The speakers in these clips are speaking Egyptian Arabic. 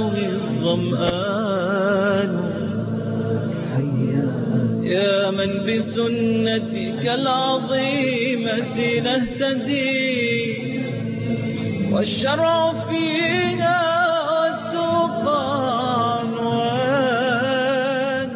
يروي الظمآن يا من بسنتك العظيمة نهتدي والشرع فينا والتقى عنوان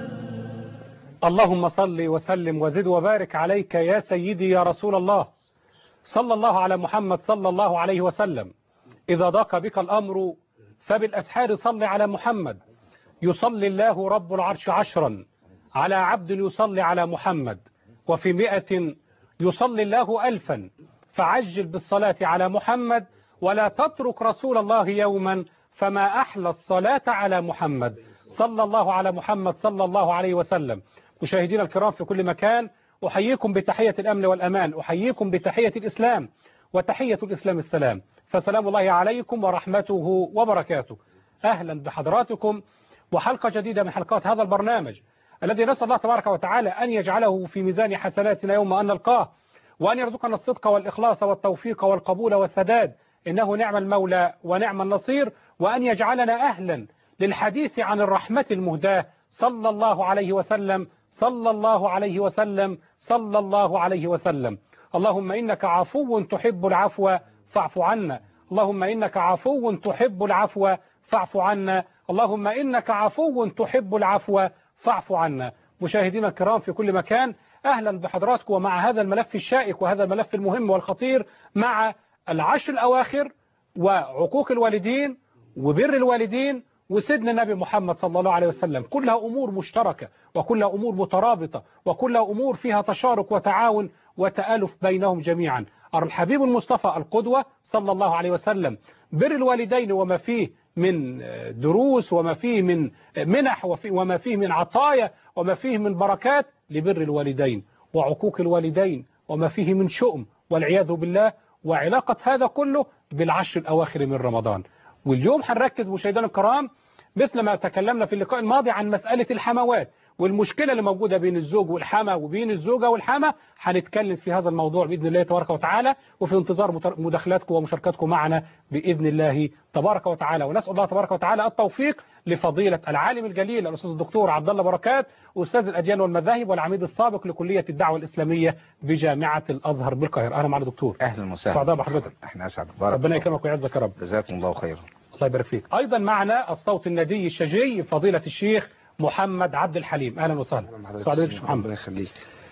اللهم صل وسلم وزد وبارك عليك يا سيدي يا رسول الله صلى الله على محمد صلى الله عليه وسلم إذا ضاق بك الأمر فبالأسحار صل على محمد يصلي الله رب العرش عشرا على عبد يصلي على محمد وفي مئة يصلي الله ألفا فعجل بالصلاة على محمد ولا تترك رسول الله يوما فما أحلى الصلاة على محمد صلى الله على محمد صلى الله عليه وسلم مشاهدينا الكرام في كل مكان أحييكم بتحية الأمن والأمان أحييكم بتحية الإسلام وتحية الإسلام السلام فسلام الله عليكم ورحمته وبركاته أهلا بحضراتكم وحلقة جديدة من حلقات هذا البرنامج الذي نسأل الله تبارك وتعالى أن يجعله في ميزان حسناتنا يوم أن نلقاه وأن يرزقنا الصدق والإخلاص والتوفيق والقبول والسداد إنه نعم المولى ونعم النصير وأن يجعلنا أهلا للحديث عن الرحمة المهداة صلى الله عليه وسلم صلى الله عليه وسلم صلى الله عليه وسلم اللهم إنك عفو تحب العفو فاعف عنا اللهم إنك عفو تحب العفو فاعف عنا اللهم إنك عفو تحب العفو فاعف عنا مشاهدينا الكرام في كل مكان أهلا بحضراتكم ومع هذا الملف الشائك وهذا الملف المهم والخطير مع العشر الأواخر وعقوق الوالدين وبر الوالدين وسيدنا النبي محمد صلى الله عليه وسلم كلها أمور مشتركة وكلها أمور مترابطة وكلها أمور فيها تشارك وتعاون وتآلف بينهم جميعا الحبيب المصطفى القدوة صلى الله عليه وسلم بر الوالدين وما فيه من دروس وما فيه من منح وما فيه من عطايا وما فيه من بركات لبر الوالدين وعقوق الوالدين وما فيه من شؤم والعياذ بالله وعلاقة هذا كله بالعشر الأواخر من رمضان واليوم هنركز مشاهدينا الكرام مثل ما تكلمنا في اللقاء الماضي عن مسألة الحموات والمشكلة اللي موجودة بين الزوج والحما وبين الزوجة والحما هنتكلم في هذا الموضوع بإذن الله تبارك وتعالى وفي انتظار مداخلاتكم ومشاركاتكم معنا بإذن الله تبارك وتعالى ونسأل الله تبارك وتعالى التوفيق لفضيلة العالم الجليل الأستاذ الدكتور عبد الله بركات أستاذ الأديان والمذاهب والعميد السابق لكلية الدعوة الإسلامية بجامعة الأزهر بالقاهرة أهلا معنا دكتور اهلا وسهلا سعداء بحضرتك احنا اسعد بارك ربنا الله. يكرمك ويعزك يا رب جزاكم الله خيرا الله يبارك فيك أيضا معنا الصوت الندي الشجي فضيلة الشيخ محمد عبد الحليم أهلا وسهلا سعد بك محمد ربنا يخليك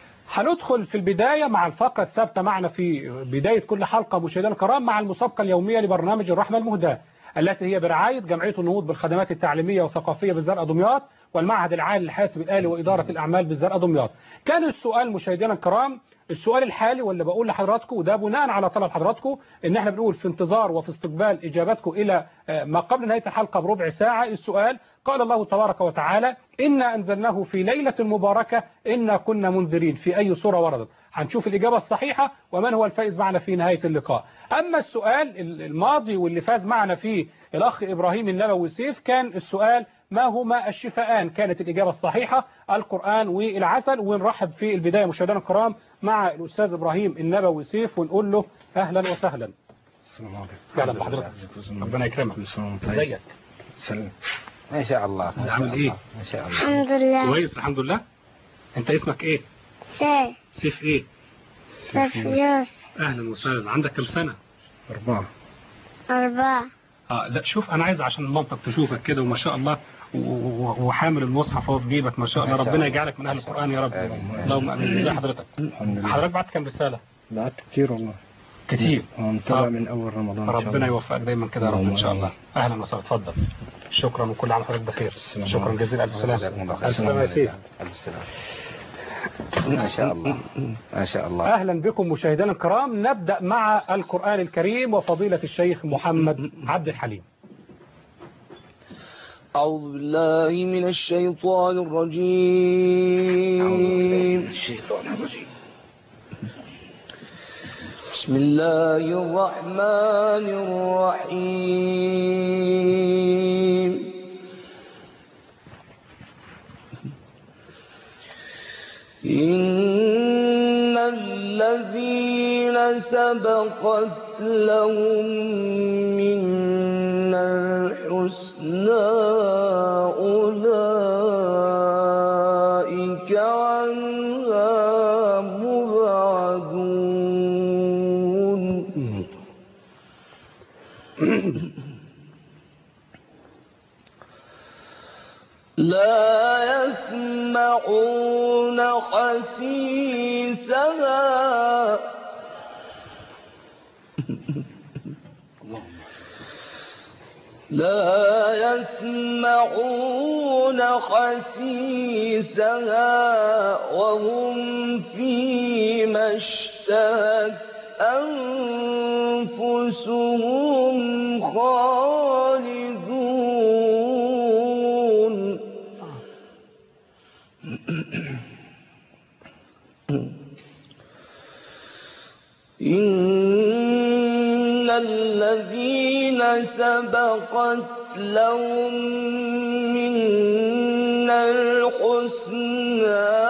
هندخل في البداية مع الفقرة الثابتة معنا في بداية كل حلقة مشاهدينا الكرام مع المسابقة اليومية لبرنامج الرحمة المهداة التي هي برعاية جمعية النهوض بالخدمات التعليمية والثقافية بالزرقاء دمياط والمعهد العالي للحاسب الآلي وإدارة الأعمال بالزرقاء دمياط كان السؤال مشاهدينا الكرام السؤال الحالي واللي بقول لحضراتكم وده بناء على طلب حضراتكم ان احنا بنقول في انتظار وفي استقبال اجاباتكم الى آه، ما قبل نهايه الحلقه بربع ساعه السؤال قال الله تبارك وتعالى انا انزلناه في ليله مباركه انا كنا منذرين في اي سوره وردت هنشوف الاجابه الصحيحه ومن هو الفائز معنا في نهايه اللقاء اما السؤال الماضي واللي فاز معنا فيه الاخ ابراهيم النبوي سيف كان السؤال ما هما الشفاءان كانت الإجابة الصحيحة القرآن والعسل ونرحب في البداية مشاهدينا الكرام مع الأستاذ إبراهيم النبوي سيف ونقول له أهلا وسهلا أهلا بحضرتك ربنا يكرمك ازيك سلام ما شاء الله ما شاء عامل الله. إيه؟ ما شاء الله الحمد لله كويس الحمد لله أنت اسمك إيه سي سيف إيه سفيوس أهلا وسهلا عندك كم سنة أربعة أربعة آه لا شوف أنا عايز عشان مامتك تشوفك كده وما شاء الله و- و- وحامل المصحف اهو في جيبك ما شاء الله ما شاء ربنا الله. يجعلك من أهل ما شاء القرآن يا رب الله. آمين. اللهم آمين ازي حضرتك الحمد لله حضرتك بعت كم رسالة بعت كتير والله كتير متابع آه. من اول رمضان إن شاء ربنا الله. يوفقك دايما كده يا رب ان شاء الله اهلا وسهلا اتفضل شكرا وكل عام وحضرتك بخير شكرا جزيلا الف سلامه جزاكم الله خير. الف سلامه يا سيدي ألف سلام ما شاء الله ما شاء الله اهلا بكم مشاهدينا الكرام نبدا مع القران الكريم وفضيله الشيخ محمد عبد الحليم أعوذ بالله من الشيطان الرجيم الشيطان الرجيم بسم الله الرحمن الرحيم إن الذين سبقت لهم منا الحسنى الحسنى أولئك عنها مبعدون لا يسمعون حسيسها لا يسمعون حسيسها وهم فيما اشتهت أنفسهم خالدون إن الذين سبقت لهم منا الحسنى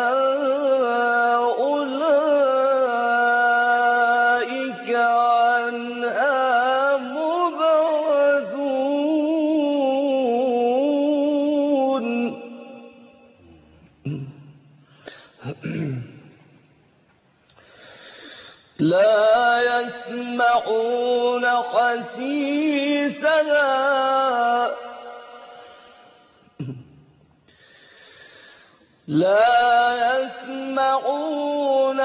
أولئك عنها مبعدون لا يسمعون حسيسها لا يسمعون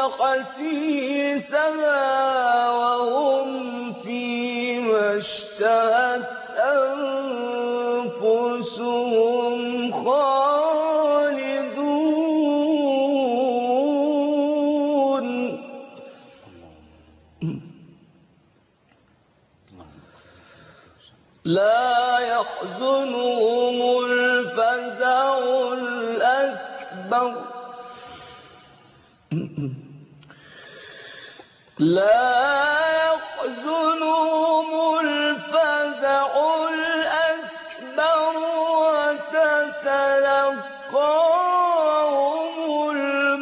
حسيسها وهم فيما اشتهت أنفسهم خالدون لا يحزنهم الفزع الأكبر لا يحزنهم الفزع الأكبر وتتلقاهم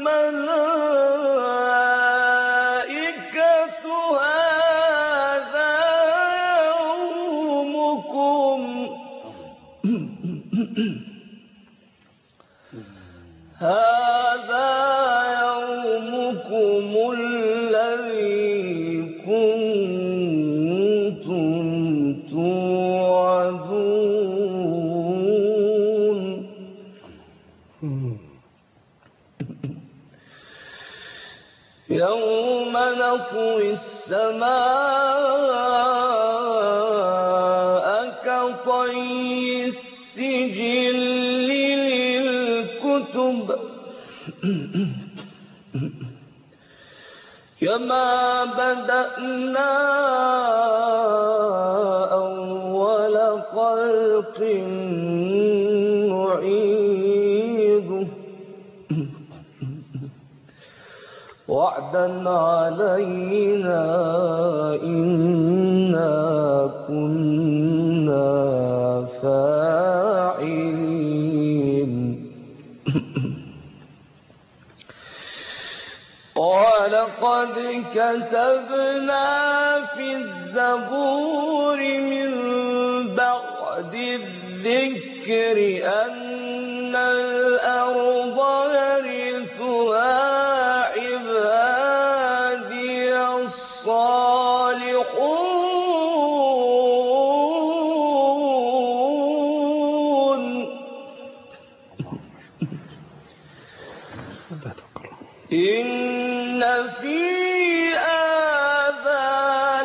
الملائكة هذا يومكم هذا يومكم الذي كنتم توعدون يوم نطوي السماء كطي السجل للكتب كما بدأنا أول خلق نعيده وعدا علينا إنا كنا فاعلين ولقد كتبنا في الزبور من بعد الذكر أن الأرض يرثها عبادي الصالحون إن في هذا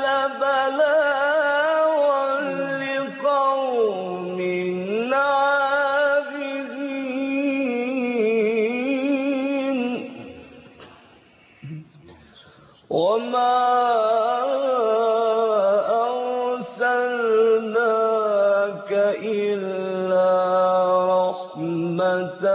لبلاغا لقوم عابدين وما أرسلناك إلا رحمة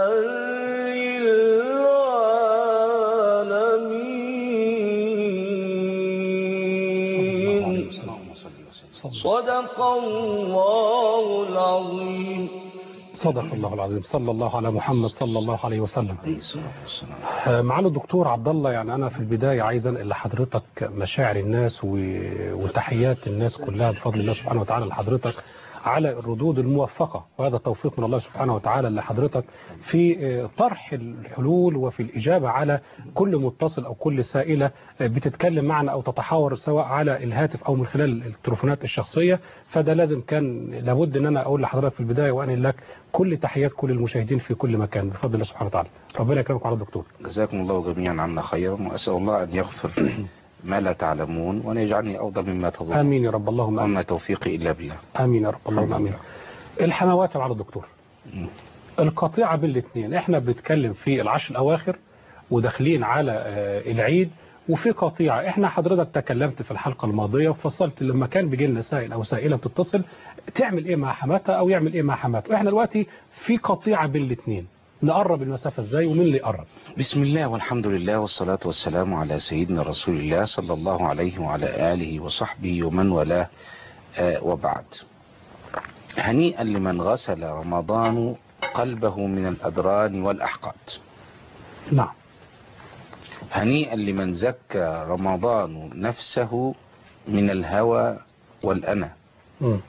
للعالمين صدق الله العظيم صدق الله العظيم صلى الله على محمد صلى الله عليه وسلم عليه الصلاة والسلام آه، معالي الدكتور عبد الله يعني انا في البدايه عايز انقل لحضرتك مشاعر الناس و... وتحيات الناس كلها بفضل الله سبحانه وتعالى لحضرتك على الردود الموفقة وهذا توفيق من الله سبحانه وتعالى لحضرتك في آه، طرح الحلول وفي الإجابة على كل متصل أو كل سائلة آه، بتتكلم معنا أو تتحاور سواء على الهاتف أو من خلال التليفونات الشخصية فده لازم كان لابد أن أنا أقول لحضرتك في البداية وأنقل لك كل تحيات كل المشاهدين في كل مكان بفضل الله سبحانه وتعالى ربنا يكرمك على الدكتور جزاكم الله جميعا عنا خيرا وأسأل الله أن يغفر ما لا تعلمون وأن يجعلني أفضل مما تظنون آمين يا رب اللهم آمين وما توفيقي إلا بالله آمين يا رب اللهم آمين الحموات على الدكتور القطيعة بين الاثنين احنا بنتكلم في العشر الأواخر وداخلين على آه، العيد وفي قطيعة احنا حضرتك تكلمت في الحلقة الماضية وفصلت لما كان بيجي لنا سائل أو سائلة بتتصل تعمل ايه مع حماتها أو يعمل ايه مع حماته احنا دلوقتي في قطيعة بين الاثنين نقرب المسافة ازاي ومين اللي يقرب بسم الله والحمد لله والصلاة والسلام على سيدنا رسول الله صلى الله عليه وعلى آله وصحبه ومن والاه آه، وبعد هنيئا لمن غسل رمضان قلبه من الأدران والأحقاد نعم هنيئا لمن زكى رمضان نفسه من الهوى والأنا مم.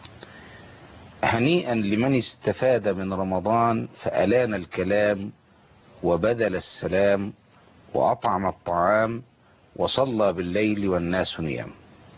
هنيئا لمن استفاد من رمضان فألان الكلام وبذل السلام وأطعم الطعام وصلى بالليل والناس نيام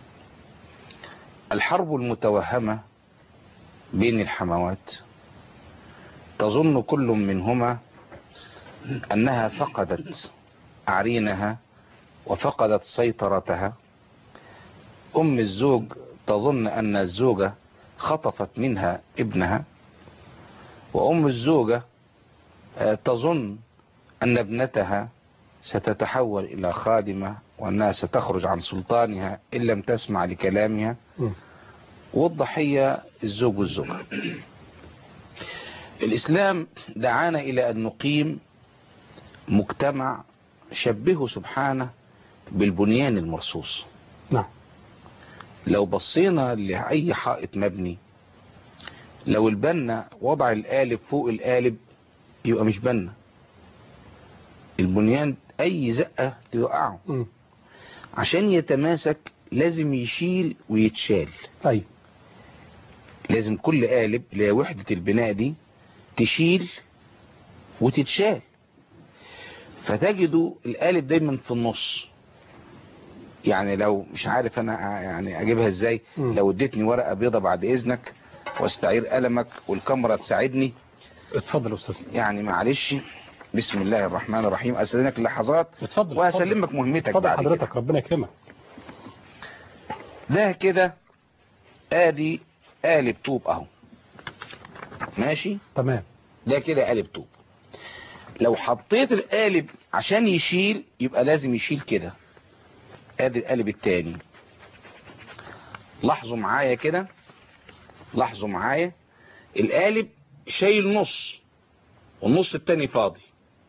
الحرب المتوهمة بين الحموات تظن كل منهما أنها فقدت أعرينها وفقدت سيطرتها أم الزوج تظن أن الزوجة خطفت منها ابنها وأم الزوجة آه، تظن أن ابنتها ستتحول إلى خادمة وأنها ستخرج عن سلطانها إن لم تسمع لكلامها مم. والضحية الزوج والزوجة الإسلام دعانا إلى أن نقيم مجتمع شبهه سبحانه بالبنيان المرصوص نعم لو بصينا لأي حائط مبني لو البنا وضع القالب فوق القالب يبقى مش بنا البنيان أي زقة توقعه مم. عشان يتماسك لازم يشيل ويتشال طيب لازم كل قالب اللي هي وحدة البناء دي تشيل وتتشال فتجدوا القالب دايما في النص يعني لو مش عارف انا يعني اجيبها ازاي مم. لو اديتني ورقة بيضة بعد اذنك واستعير قلمك والكاميرا تساعدني اتفضل يا استاذ يعني معلش بسم الله الرحمن الرحيم استاذنك اللحظات اتفضل وهسلمك مهمتك اتفضل بعد كده حضرتك ربنا يكرمك ده كده ادي قالب طوب اهو ماشي تمام ده كده قالب طوب لو حطيت القالب عشان يشيل يبقى لازم يشيل كده ادي القالب التاني لاحظوا معايا كده لاحظوا معايا القالب شايل نص والنص التاني فاضي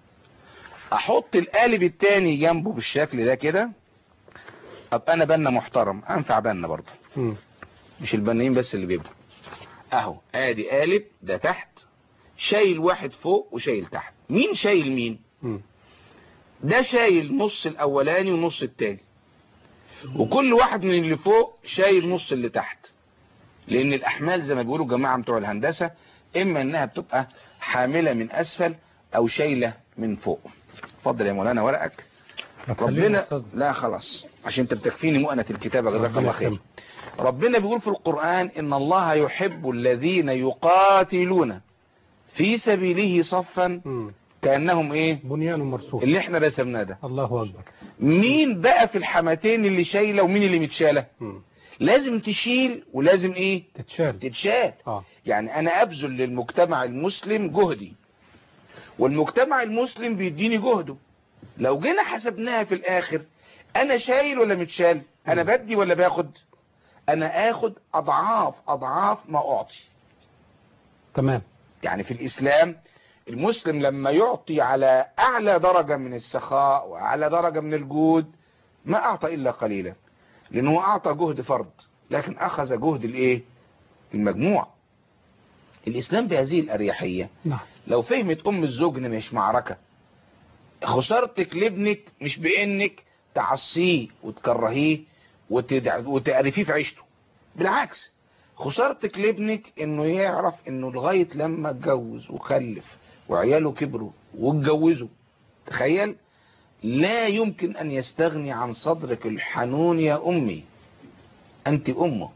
احط القالب التاني جنبه بالشكل ده كده ابقى انا بنا محترم انفع بنا برضه مم. مش البنايين بس اللي بيبقوا اهو ادي قالب ده تحت شايل واحد فوق وشايل تحت مين شايل مين مم. ده شايل نص الاولاني ونص التاني وكل واحد من اللي فوق شايل نص اللي تحت لان الاحمال زي ما بيقولوا جماعة بتوع الهندسة اما انها بتبقى حاملة من اسفل او شايلة من فوق اتفضل يا مولانا ورقك هتخليني يا ربنا أستاذ. لا خلاص عشان انت بتكفيني مؤنة الكتابة جزاك ربنا الله خير يكرمك. ربنا بيقول في القرآن ان الله يحب الذين يقاتلون في سبيله صفا مم. كأنهم ايه بنيان مرصوص اللي احنا رسمناه ده الله أكبر مين بقى في الحماتين اللي شايلة ومين اللي متشالة مم. لازم تشيل ولازم ايه تتشال تتشال اه يعني انا ابذل للمجتمع المسلم جهدي والمجتمع المسلم بيديني جهده لو جينا حسبناها في الاخر انا شايل ولا متشال انا بدي ولا باخد انا اخد اضعاف اضعاف ما اعطي تمام يعني في الاسلام المسلم لما يعطي على اعلى درجة من السخاء واعلى درجة من الجود ما اعطى الا قليلا لانه اعطى جهد فرد لكن اخذ جهد الايه المجموع الاسلام بهذه الاريحية نعم لو فهمت ام الزوج ان مش معركة خسارتك لابنك مش بانك تعصيه وتكرهيه وتدع- وتعرفيه في عيشته بالعكس خسارتك لابنك انه يعرف انه لغاية لما اتجوز وخلف وعياله كبروا واتجوزوا تخيل لا يمكن ان يستغني عن صدرك الحنون يا امي انت امه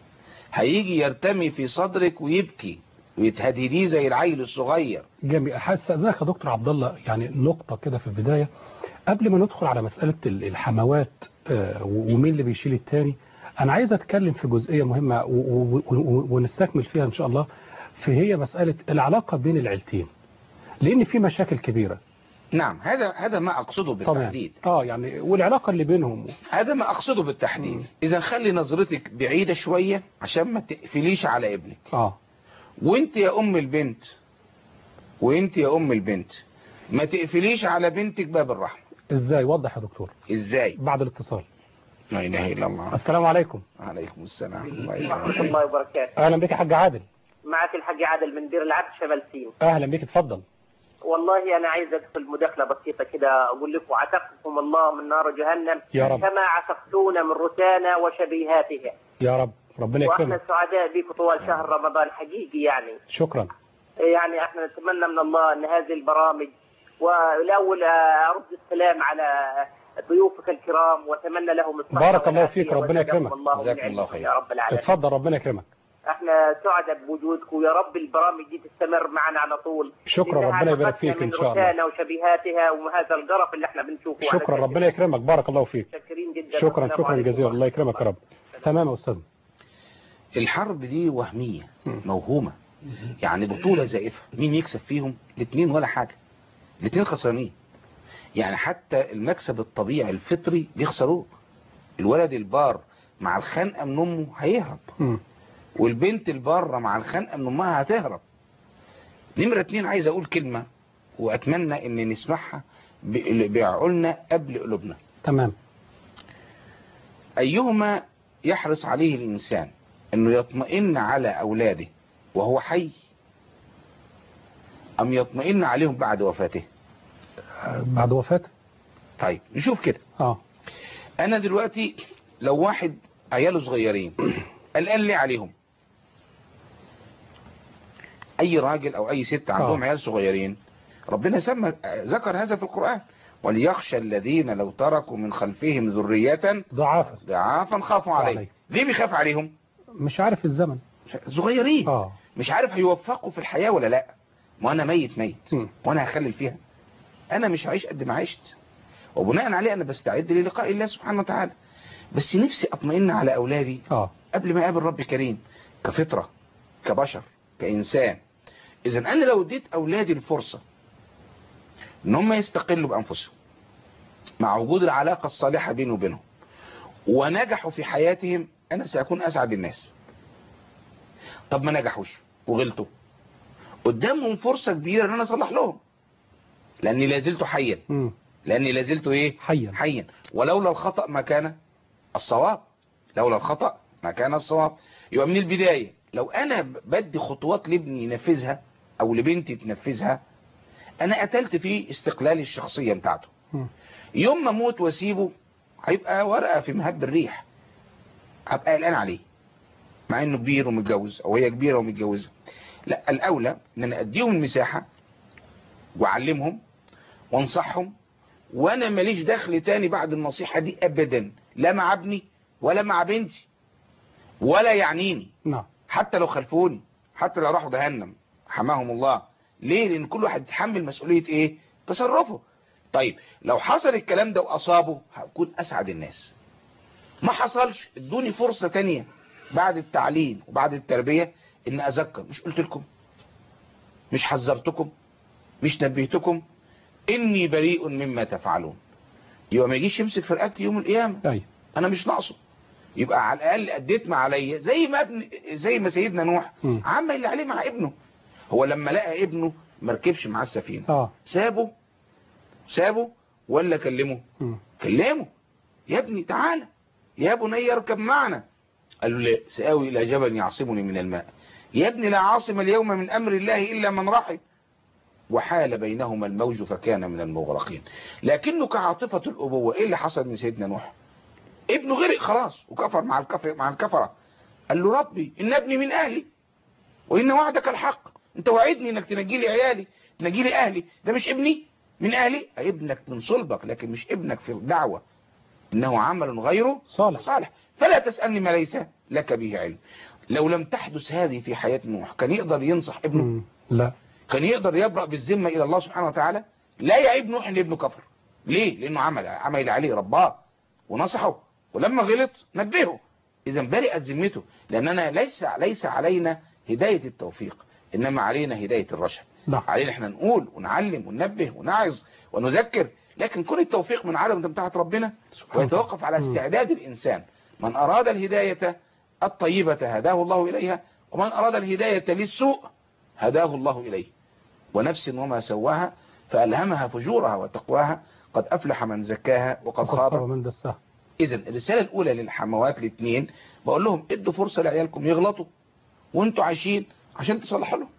هيجي يرتمي في صدرك ويبكي ويتهدديه زي العيل الصغير جميل حاسس اذنك يا دكتور عبد الله يعني نقطه كده في البدايه قبل ما ندخل على مساله ال- الحموات آه، ومين اللي بيشيل التاني انا عايز اتكلم في جزئيه مهمه و- و- و- ونستكمل فيها ان شاء الله في هي مساله العلاقه بين العيلتين لان في مشاكل كبيره نعم هذا هذا ما اقصده طبعا بالتحديد اه يعني والعلاقه اللي بينهم هذا ما اقصده بالتحديد اذا خلي نظرتك بعيدة شوية عشان ما تقفليش على ابنك اه وانت يا ام البنت وانت يا ام البنت ما تقفليش على بنتك باب الرحمة ازاي وضح يا دكتور ازاي بعد الاتصال لا اله الا الله السلام عليكم عليكم السلام الله ورحمة يسلمك. الله وبركاته اهلا بك يا حاج عادل معك الحاج عادل من دير العبد شمالسين اهلا بك اتفضل والله أنا عايز أدخل مداخلة بسيطة كده أقول لكم عتقكم الله من نار جهنم يا رب. كما عتقتونا من رتانا وشبيهاتها يا رب ربنا وإحنا يكرمك سعداء بكم طوال شهر رمضان حقيقي يعني شكرا يعني احنا نتمنى من الله ان هذه البرامج والاول ارد السلام على ضيوفك الكرام واتمنى لهم الصحه بارك الله والعافية فيك، ربنا وجزاكم يكرمك. الله جزاكم من الله علمكم خير. يا رب العالمين اتفضل ربنا يكرمك احنا سعداء بوجودكم يا رب البرامج دي تستمر معنا على طول شكرا، لأنها ربنا يبارك علاقتنا فيك إن من شاء الله. رتانا وشبيهاتها وهذا القرف اللي احنا بنشوفه على شكرا الشاشة. ربنا يكرمك بارك الله فيك متشكرين جدا شكرا والسلام شكرا عليكم جزيلا ورحمة الله يكرمك يا رب تمام يا استاذ الحرب دي وهمية موهومة يعني بطولة زائفة مين يكسب فيهم الاثنين ولا حاجة الاثنين خسرانين يعني حتى المكسب الطبيعي الفطري بيخسروه الولد البار مع الخنقة من امه هيهرب مم. والبنت البارة مع الخنقة من امها هتهرب نمرة اتنين عايز اقول كلمة واتمنى ان نسمعها ب- بعقولنا قبل قلوبنا تمام أيهما يحرص عليه الإنسان أنه يطمئن على أولاده وهو حي أم يطمئن عليهم بعد وفاته آه، بعد وفاته طيب نشوف كده اه أنا دلوقتي لو واحد عياله صغيرين قلقان ليه عليهم أي راجل أو أي ست عندهم آه. عيال صغيرين ربنا سمى ذكر هذا في القرآن وليخشى الذين لو تركوا من خلفهم ذرية ضعافة ضعافا خافوا عليه عليه. ليه بيخاف عليهم مش عارف الزمن صغيرين اه مش عارف هيوفقوا في الحياة ولا لا ما انا ميت ميت مم. وانا هخلل فيها انا مش هعيش قد ما عشت وبناء عليه انا بستعد للقاء الله سبحانه وتعالى بس نفسي اطمئن على اولادي اه قبل ما اقابل رب كريم كفطرة كبشر كإنسان إذا أنا لو اديت أولادي الفرصة إن هم يستقلوا بأنفسهم مع وجود العلاقة الصالحة بيني وبينهم ونجحوا في حياتهم أنا سأكون أسعد الناس طب ما نجحوش وغلطوا قدامهم فرصة كبيرة إن أنا أصلح لهم لأني لازلت حيا مم. لأني لازلت إيه حيا حيا ولولا الخطأ ما كان الصواب لولا الخطأ ما كان الصواب يبقى من البداية لو أنا بدي خطوات لابني ينفذها أو لبنتي تنفذها أنا قتلت فيه استقلال الشخصية بتاعته مم. يوم ما اموت واسيبه هيبقى ورقة في مهب الريح هبقى قلقان عليه مع انه كبير ومتجوز او هي كبيرة ومتجوزة لا الاولى ان انا اديهم المساحة واعلمهم وانصحهم وانا ماليش دخل تاني بعد النصيحة دي ابدا لا مع ابني ولا مع بنتي ولا يعنيني نعم حتى لو خلفوني حتى لو راحوا جهنم حماهم الله ليه لان كل واحد يتحمل مسؤولية ايه تصرفه طيب لو حصل الكلام ده واصابه هكون اسعد الناس ما حصلش ادوني فرصة تانية بعد التعليم وبعد التربية ان اذكر مش قلت لكم مش حذرتكم مش نبهتكم اني بريء مما تفعلون يبقى ما يجيش يمسك في رقبتي يوم القيامة ايوه انا مش ناقصه يبقى على الاقل اديت ما عليا زي ما ابن زي ما سيدنا نوح مم. عمل اللي عليه مع ابنه هو لما لقى ابنه ما ركبش معاه السفينه اه سابه سابه ولا كلمه مم. كلمه يا ابني تعالى يا بني اركب معنا قال له لا سآوي الى جبل يعصمني من الماء يا ابني لا عاصم اليوم من امر الله الا من رحم وحال بينهما الموج فكان من المغرقين لكنه كعاطفة الأبوة إيه اللي حصل من سيدنا نوح ابنه غرق خلاص وكفر مع الكفر مع الكفرة قال له ربي ان ابني من اهلي وان وعدك الحق انت وعدني انك تنجي لي عيالي تنجي لي اهلي ده مش ابني من اهلي ابنك من صلبك لكن مش ابنك في الدعوة انه عمل غيره صالح صالح فلا تسألني ما ليس لك به علم لو لم تحدث هذه في حياة نوح كان يقدر ينصح ابنه مم. لا كان يقدر يبرأ بالذمة إلى الله سبحانه وتعالى لا يعيب نوح إن ابنه كفر ليه؟ لأنه عمل عمل اللي عليه رباه ونصحه ولما غلط نبهه إذا برئت ذمته لأننا ليس ليس علينا هداية التوفيق إنما علينا هداية الرشد نعم علينا احنا نقول ونعلم وننبه ونعظ ونذكر لكن كل التوفيق من عدم ده بتاعت ربنا سبحان الله. ويتوقف على مم. استعداد الإنسان من أراد الهداية الطيبة هداه الله إليها ومن أراد الهداية للسوء هداه الله إليه ونفس وما سواها فألهمها فجورها وتقواها قد أفلح من زكاها وقد وقد خاب خاب من دساها إذا الرسالة الأولى للحموات الاثنين بقول لهم ادوا فرصة لعيالكم يغلطوا وانتوا عايشين عشان تصلحوا لهم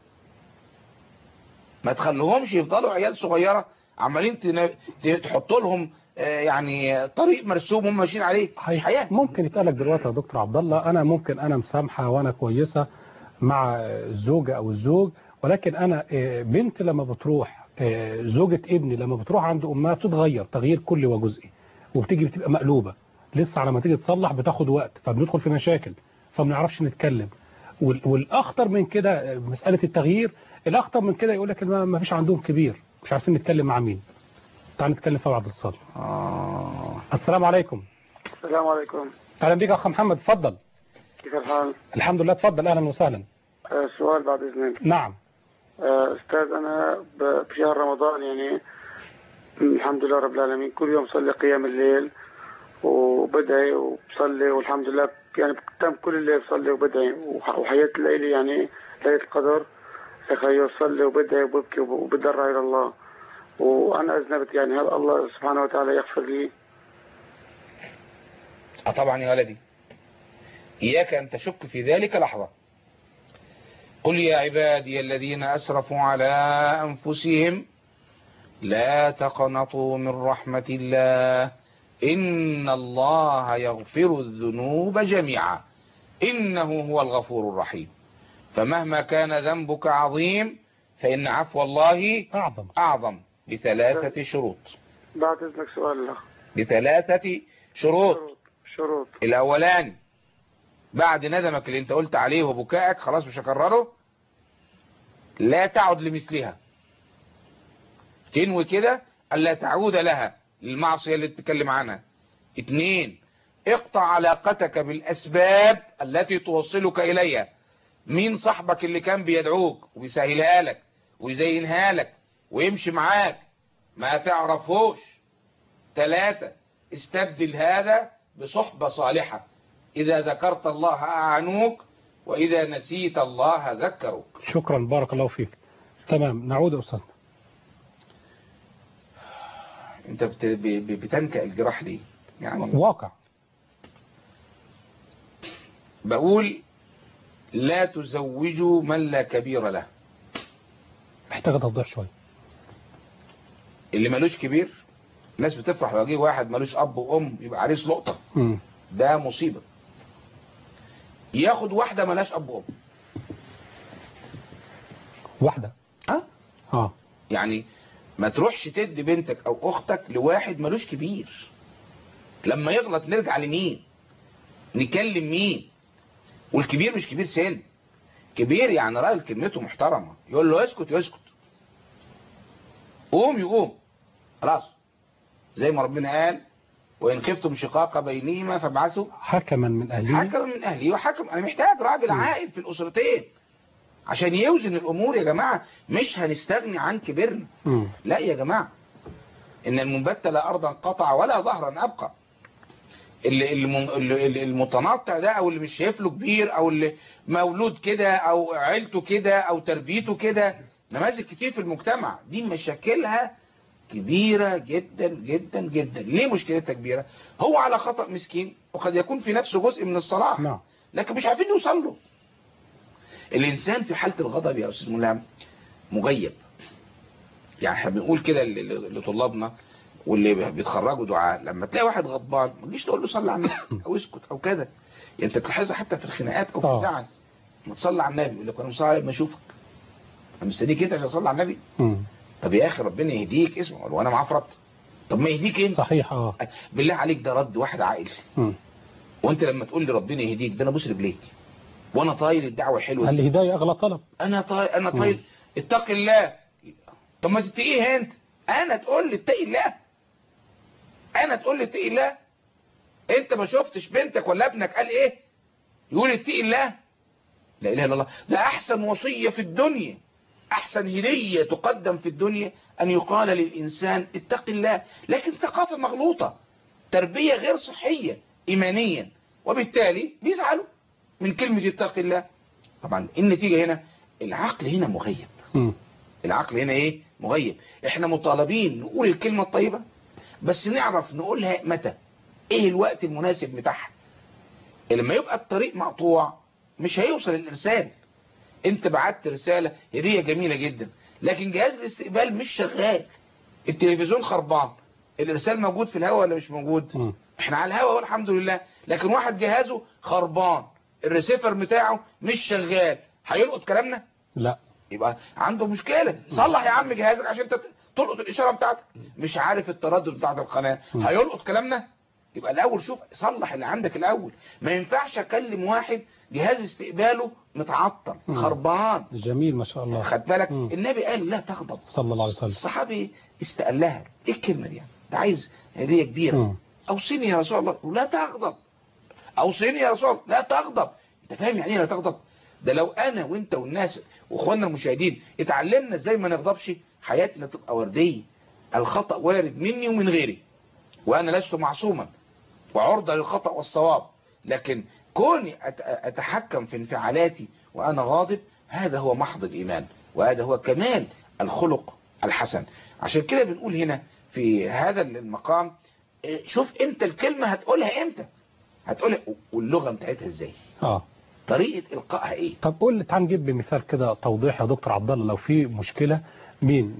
ما تخلوهمش يفضلوا عيال صغيرة عمالين تن- تحطوا لهم آه، يعني طريق مرسوم هم ماشيين عليه مش حياة ممكن يتقالك دلوقتي يا دكتور عبد الله انا ممكن انا مسامحه وانا كويسه مع الزوجه او الزوج ولكن انا آه، بنت لما بتروح آه، زوجة ابني لما بتروح عند امها بتتغير تغيير كلي وجزئي وبتيجي بتبقى مقلوبه لسه على ما تيجي تصلح بتاخد وقت فبندخل في مشاكل فما بنعرفش نتكلم وال- والاخطر من كده آه، مساله التغيير الاخطر من كده يقول لك ما ما فيش عندهم كبير مش عارفين نتكلم مع مين تعال نتكلم في بعض الاتصال آه. السلام عليكم السلام عليكم اهلا بيك يا اخ محمد اتفضل كيف الحال؟ الحمد لله اتفضل اهلا وسهلا آه، سؤال بعد إذنك نعم آه، أستاذ أنا ب- بشهر رمضان يعني الحمد لله رب العالمين كل يوم صلي قيام الليل وبدعي وبصلي والحمد لله يعني بتم كل الليل بصلي وبدعي وح- وحياة الليلة يعني ليلة القدر تخيل صلي وبدعي وببكي وب- وبتضرع إلى الله وأنا أذنبت يعني هل الله سبحانه وتعالى يغفر لي؟ آه طبعا يا ولدي إياك أن تشك في ذلك لحظة قل يا عبادي الذين أسرفوا على أنفسهم لا تقنطوا من رحمة الله إن الله يغفر الذنوب جميعا إنه هو الغفور الرحيم فمهما كان ذنبك عظيم فإن عفو الله اعظم أعظم بثلاثة شروط بعد إذنك سؤال الأخ بثلاثة شروط شروط شروط الاولاني بعد ندمك اللي انت قلت عليه وبكائك خلاص مش هكرره لا تعد لمثلها تنوي كده الا تعود لها للمعصية اللي تتكلم عنها اتنين اقطع علاقتك بالاسباب التي توصلك اليها مين صاحبك اللي كان بيدعوك وبيسهلها لك ويزينها لك ويمشي معاك ما تعرفوش ثلاثة استبدل هذا بصحبة صالحة إذا ذكرت الله أعنوك وإذا نسيت الله ذكروك شكرا بارك الله فيك تمام نعود يا استاذنا أنت بت- ب- ب- بتنكأ الجراح ليه يعني واقع بقول لا تزوجوا من لا كبير له محتاجه توضيح شويه اللي ملوش كبير الناس بتفرح لو جه واحد ملوش أب وأم يبقى عريس لقطة امم ده مصيبة ياخد واحدة ملاش أب وأم واحده أه؟ اه يعني ما تروحش تدي بنتك او اختك لواحد ملوش كبير لما يغلط نرجع لمين نكلم مين والكبير مش كبير سن كبير يعني راجل كلمته محترمة يقول له اسكت يسكت قوم يقوم خلاص زي ما ربنا قال وإن خفتم شقاق بينهما فابعثوا حكما من اهله حكم من أهلي وحكم أنا محتاج راجل عاقل في الأسرتين عشان يوزن الأمور يا جماعة مش هنستغني عن كبرنا مم. لا يا جماعة إن المنبت لا أرضا قطع ولا ظهرا أبقى اللي اللي- اللي- اللي- المتنطع ده أو اللي مش شايف له كبير أو اللي مولود كده أو عيلته كده أو تربيته كده نماذج كتير في المجتمع دي مشاكلها كبيرة جدا جدا جدا ليه مشكلتها كبيرة هو على خطأ مسكين وقد يكون في نفسه جزء من الصلاح نعم لكن مش عارفين يوصل له الإنسان في حالة الغضب يا أستاذ ملهم مغيب يعني احنا بنقول كده ل- ل- لطلابنا واللي بيتخرجوا دعاء لما تلاقي واحد غضبان ما تجيش تقول له صلي على النبي او اسكت او كده انت تلاحظها حتى في الخناقات او في آه. الزعل ما تصلي على النبي يقول لك انا مصلي على ما اشوفك انا مستنيك انت عشان اصلي على النبي مم. طب يا اخي ربنا يهديك اسمه وانا معاه فرط طب ما يهديك انت صحيح اه بالله عليك ده رد واحد عاقل مم. وانت لما تقول لي ربنا يهديك ده انا بوس رجليك وانا طايل الدعوه الحلوه دي الهداية أغلى طلب انا طايل انا مم. طايل اتق الله طب ما تتقيه انت انا تقول لي اتقي الله انا تقول لي اتقي الله انت ما شفتش بنتك ولا ابنك قال ايه يقول اتقي الله لا اله الا الله ده احسن وصيه في الدنيا احسن هديه تقدم في الدنيا ان يقال للانسان اتق الله لكن ثقافه مغلوطه تربيه غير صحيه ايمانيا وبالتالي بيزعلوا من كلمه اتق الله طبعا النتيجه هنا العقل هنا مغيب مم. العقل هنا ايه مغيب احنا مطالبين نقول الكلمة الطيبة بس نعرف نقولها متى ايه الوقت المناسب بتاعها لما يبقى الطريق مقطوع مش هيوصل الارسال انت بعت رسالة هدية جميلة جدا لكن جهاز الاستقبال مش شغال التلفزيون خربان الارسال موجود في الهواء ولا مش موجود مم. احنا على الهواء والحمد لله لكن واحد جهازه خربان الريسيفر بتاعه مش شغال هيلقط كلامنا لا يبقى عنده مشكلة صلح يا عم جهازك عشان انت تلقط الإشارة بتاعتك مش عارف التردد بتاعت القناة م. هيلقط كلامنا يبقى الأول شوف صلح اللي عندك الأول ما ينفعش أكلم واحد جهاز استقباله متعطل م. خربان جميل ما شاء الله خد بالك م. النبي قال لا تغضب صلى الله عليه وسلم الصحابي استقلها ايه الكلمة دي يعني ده عايز هدية كبيرة مم. اوصيني يا رسول الله لا تغضب اوصيني يا رسول الله لا تغضب انت فاهم يعني ايه لا تغضب ده لو انا وانت والناس واخواننا المشاهدين اتعلمنا ازاي ما نغضبش حياتنا تبقى وردية الخطأ وارد مني ومن غيري وانا لست معصوما وعرضة للخطأ والصواب لكن كوني أت- اتحكم في انفعالاتي وانا غاضب هذا هو محض الايمان وهذا هو كمال الخلق الحسن عشان كده بنقول هنا في هذا المقام إيه، شوف انت الكلمة هتقولها امتى هتقولها واللغة بتاعتها ازاي اه طريقة القائها ايه طب قول لي تعال نجيب بمثال كده توضيح يا دكتور عبد الله لو في مشكلة بين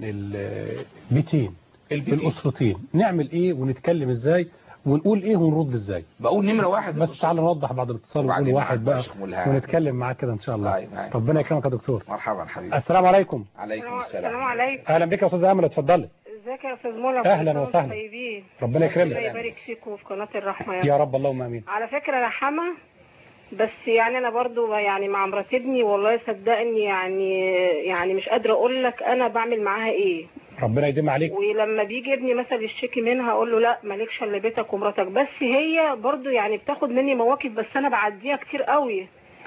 البيتين البيتين. الأسرتين نعمل ايه ونتكلم ازاي ونقول ايه ونرد ازاي بقول نمرة واحد بس تعال نوضح بعد الاتصال ونقول وبعدين واحد معاك بقى ماشي، ملهاء. ونتكلم معاك كده ان شاء الله طيب، طيب. ربنا يكرمك يا دكتور مرحبا حبيبي السلام عليكم عليكم السلام السلام عليكم اهلا بك يا استاذ امل اتفضلي ازيك يا استاذ منى أهلاً كل سنة وسهلاً. وانتم طيبين ربنا الله يكرمك يبارك فيكم في قناة الرحمة يا يا رب رب اللهم امين على فكرة انا حما بس يعني انا برضو يعني مع مرات ابني والله صدقني يعني يعني مش قادرة اقول لك انا بعمل معاها ايه ربنا يديم عليك ولما بيجي ابني مثلا يشتكي منها اقول له لا مالكش الا بيتك ومراتك بس هي برضو يعني بتاخد مني مواقف بس انا بعديها كتير قوي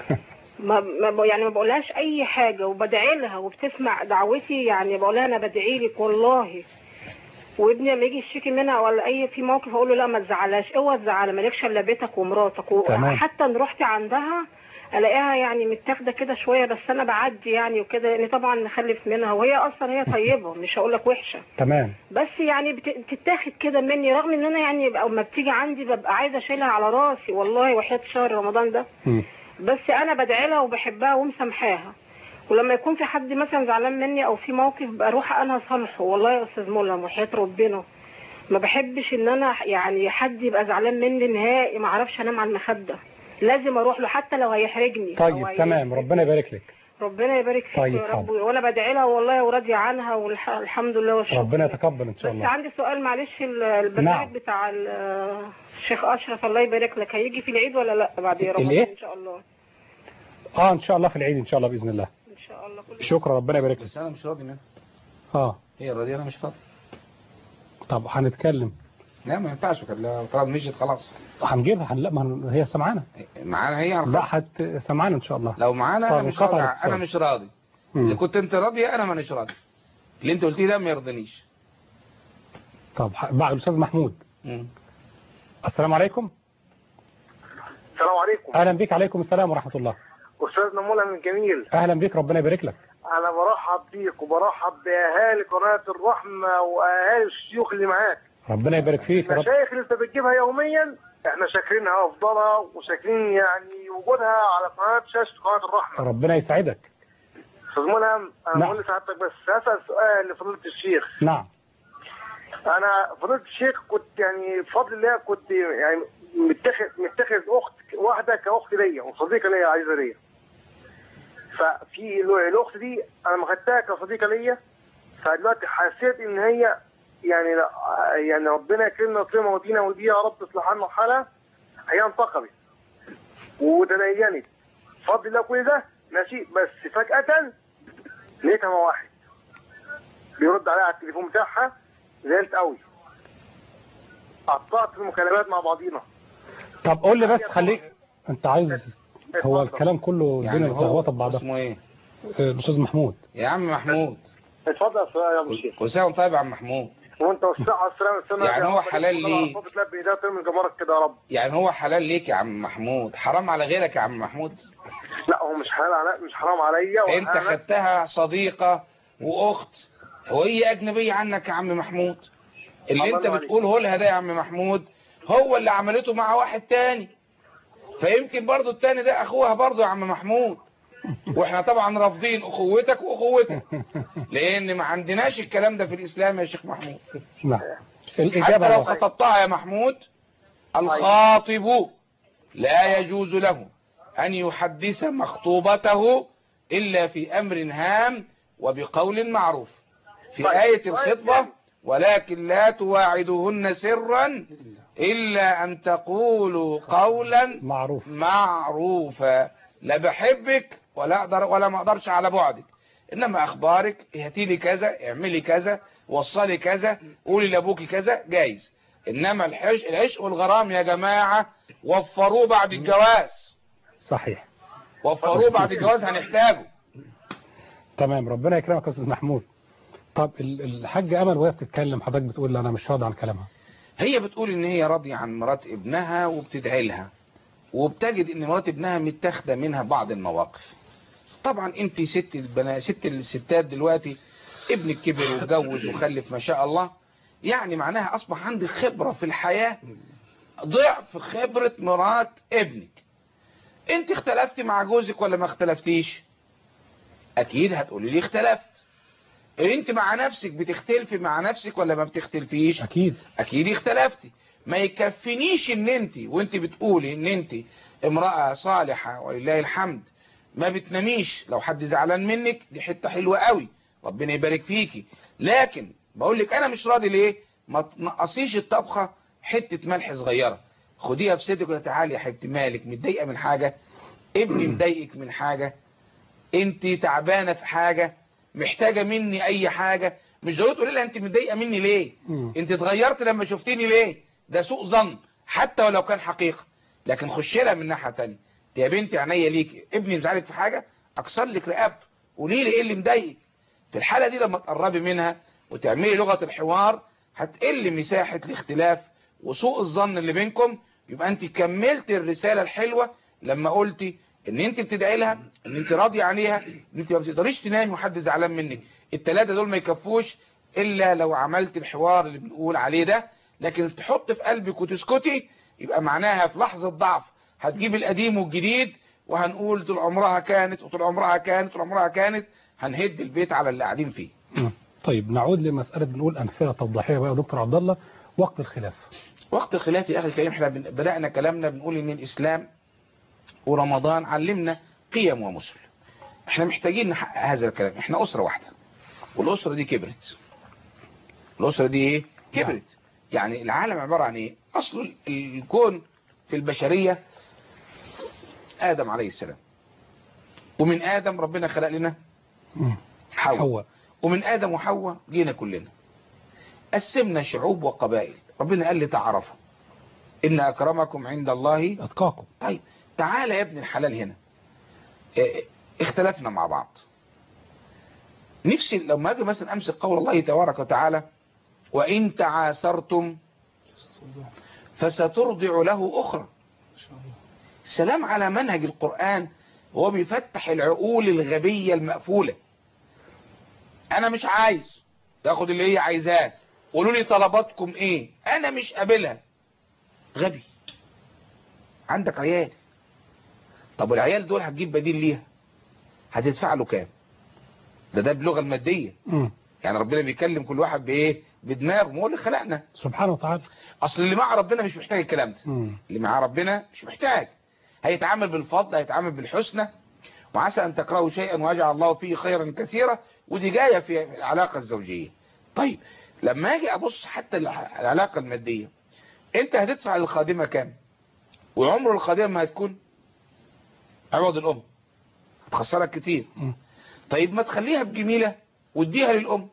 ما ما يعني ما بقولهاش اي حاجه وبدعي لها وبتسمع دعوتي يعني بقول لها انا بدعي لك والله وابني لما يجي يشتكي منها ولا اي في موقف اقول له لا ما تزعلهاش اوعى تزعلها مالكش الا بيتك ومراتك تمام. وحتى ان رحت عندها الاقيها يعني متاخده كده شويه بس انا بعدي يعني وكده يعني طبعا نخلف منها وهي اصلا هي طيبه مش هقول لك وحشه تمام بس يعني بت- بتتاخد كده مني رغم ان انا يعني بقى- اما بتيجي عندي ببقى عايزه اشيلها على راسي والله وحياه شهر رمضان ده مم. بس انا بدعي لها وبحبها ومسامحاها ولما يكون في حد مثلا زعلان مني او في موقف بروح انا اصالحه والله يا استاذ مولى وحياه ربنا ما بحبش ان انا يعني حد يبقى زعلان مني نهائي ما اعرفش انام على المخده لازم اروح له حتى لو هيحرجني أو طيب هي- تمام ربنا يبارك لك ربنا يبارك فيك طيب، يا رب حاضر. وانا بدعي لها والله وراضيه عنها والحمد لله والشكر ربنا يتقبل ان شاء بس الله عندي سؤال معلش ال- البرنامج نعم. بتاع ال- الشيخ اشرف الله يبارك لك هيجي في العيد ولا لا بعد رمضان الإيه؟ ان شاء الله اه ان شاء الله في العيد ان شاء الله باذن الله ان شاء الله كل شكرا ربنا يبارك لك بس انا مش راضي منها اه هي راضية انا مش راضي طب هنتكلم لا ما ينفعش كده لا طالما مشيت خلاص هنجيبها هن... لا ما هن- هي سمعانا معانا هي على لا الخط. حت سمعانا ان شاء الله لو معانا طب انا مش انقطع راضي الاتصال. انا مش راضي مم. اذا كنت انت راضية انا مانيش راضي اللي انت قلتيه ده ما يرضينيش طب ح- بعد الاستاذ محمود مم. السلام عليكم السلام عليكم اهلا بك عليكم السلام ورحمه الله استاذنا منى من جميل اهلا بك ربنا يبارك لك انا برحب بيك وبرحب باهالي قناه الرحمه واهالي الشيوخ اللي معاك ربنا يبارك فيك يا رب المشايخ اللي انت بتجيبها يوميا احنا شاكرينها افضلها وشاكرين يعني وجودها على قناه شاشه قناه الرحمه ربنا يسعدك استاذ منى انا نعم. بقول لسعادتك بس هسال سؤال لفضيله الشيخ نعم انا فضيله الشيخ كنت يعني بفضل الله كنت يعني متخذ متخذ اخت واحده كاخت ليا وصديقه ليا عزيزه ليا ففي ال- الاخت دي انا ما خدتها كصديقه ليا فدلوقتي حسيت ان هي يعني لا يعني ربنا يكرمنا في موتينا ودي يا رب تصلح لنا حالها هي انتقبت وتدينت بفضل الله كل ده ماشي بس فجأة لقيتها مع واحد بيرد عليها على التليفون بتاعها زعلت قوي قطعت المكالمات مع بعضينا طب قول لي بس خليك انت عايز هو اتفضل. الكلام كله الدنيا يعني هو متلخبطه ببعضها اسمه ايه آه، الاستاذ محمود يا عم محمود اتفضل يا سؤال يا ابو الشيخ كل سنه وانت طيب يا عم محمود وانت والصحة والسلامة السنة يعني هو حلال ليه؟ تلبي ايديها ترمي جمرك كده يا رب يعني هو حلال ليك يا عم محمود حرام على غيرك يا عم محمود لا هو مش حلال علي مش حرام عليا ولا انت حلال- خدتها صديقة واخت وهي اجنبية عنك يا عم محمود اللي الله انت ينور عليك. بتقوله لها ده يا عم محمود هو اللي عملته مع واحد تاني فيمكن برضو التاني ده اخوها برضو يا عم محمود واحنا طبعا رافضين اخوتك واخوتك لان ما عندناش الكلام ده في الاسلام يا شيخ محمود نعم حتى الاجابه لو بقى. خطبتها يا محمود الخاطب لا يجوز له أن يحدث مخطوبته إلا في أمر هام وبقول معروف في طيب. آية طيب. الخطبة ولكن لا تواعدوهن سرا إلا أن تقولوا قولا معروف معروفا لا بحبك ولا أقدر ولا ما أقدرش على بعدك إنما أخبارك هاتي لي كذا اعملي كذا وصلي كذا قولي لأبوكي كذا جايز إنما الحش العشق والغرام يا جماعة وفروه بعد الجواز صحيح وفروه بعد الجواز هنحتاجه تمام ربنا يكرمك يا استاذ محمود طب ال- الحاجه امل وهي بتتكلم حضرتك بتقول انا مش راضي عن كلامها هي بتقول ان هي راضية عن مرات ابنها وبتدعي لها وبتجد ان مرات ابنها متاخده منها بعض المواقف طبعا انت ست البنات ست الستات دلوقتي ابنك كبر واتجوز وخلف ما شاء الله يعني معناها اصبح عندك خبرة في الحياة ضعف خبرة مرات ابنك انت اختلفتي مع جوزك ولا ما اختلفتيش اكيد هتقولي لي اختلفت انت مع نفسك بتختلفي مع نفسك ولا ما بتختلفيش اكيد اكيد اختلفتي ما يكفنيش ان انت وانت بتقولي ان انت امرأة صالحة ولله الحمد ما بتناميش لو حد زعلان منك دي حتة حلوة قوي ربنا يبارك فيكي لكن بقول لك انا مش راضي ليه ما تنقصيش الطبخة حتة ملح صغيرة خديها في صدرك ولا تعالي يا حبيبتي مالك متضايقة من حاجة ابني مضايقك من حاجة انت تعبانة في حاجة محتاجة مني اي حاجة مش ضروري تقولي لها انت متضايقة مني ليه مم. انت اتغيرت لما شفتيني ليه ده سوء ظن حتى ولو كان حقيقة لكن خش لها من ناحية تانية انت يا بنتي عينيا ليكي ابني مزعلك في حاجة اكسر لك رقبته قولي لي ايه اللي مضايقك في الحالة دي لما تقربي منها وتعملي لغة الحوار هتقل مساحة الاختلاف وسوء الظن اللي بينكم يبقى انت كملت الرسالة الحلوة لما قلتي ان انت بتدعي لها ان انت راضية عليها ان انت ما بتقدريش تنامي وحد زعلان منك التلاتة دول ما يكفوش الا لو عملت الحوار اللي بنقول عليه ده لكن تحط في قلبك وتسكتي يبقى معناها في لحظة ضعف هتجيب القديم والجديد وهنقول طول عمرها كانت وطول عمرها كانت طول عمرها كانت هنهد البيت على اللي قاعدين فيه مم. طيب نعود لمساله بنقول امثله توضيحيه بقى يا دكتور عبد الله وقت الخلاف وقت الخلاف يا اخي الكريم احنا بن- بدأنا كلامنا بنقول ان الاسلام ورمضان علمنا قيم ومثل احنا محتاجين نحقق هذا الكلام احنا اسرة واحدة والاسرة دي كبرت الاسرة دي ايه كبرت يعني العالم عبارة عن ايه اصل ال- الكون في البشرية ادم عليه السلام ومن ادم ربنا خلق لنا مم. حواء حواء ومن آدم وحواء جينا كلنا قسمنا شعوب وقبائل ربنا قال لي تعرفوا إن أكرمكم عند الله اتقاكم طيب تعالى يا ابن الحلال هنا اه، اختلفنا مع بعض نفسي لما أجي مثلا أمسك قول الله تبارك وتعالى وإن تعاسرتم فسترضع له أخرى سلام على منهج القرآن هو بيفتح العقول الغبية المقفولة انا مش عايز تاخد اللي هي عايزاه قولوا لي طلباتكم ايه انا مش قابلها غبي عندك عيال طب العيال دول هتجيب بديل ليها هتدفع له كام ده ده باللغه الماديه مم. يعني ربنا بيكلم كل واحد بايه بدماغه ما هو اللي خلقنا سبحانه وتعالى اصل اللي مع ربنا مش محتاج الكلام ده مم. اللي مع ربنا مش محتاج هيتعامل بالفضل هيتعامل بالحسنى وعسى ان تكرهوا شيئا ويجعل الله فيه خيرا كثيرا ودي جايه في العلاقه الزوجيه طيب لما اجي ابص حتى الع- العلاقه الماديه انت هتدفع للخادمه كام وعمر الخادمه ما هتكون عوض الام هتخسرك كتير مم. طيب ما تخليها بجميله واديها للام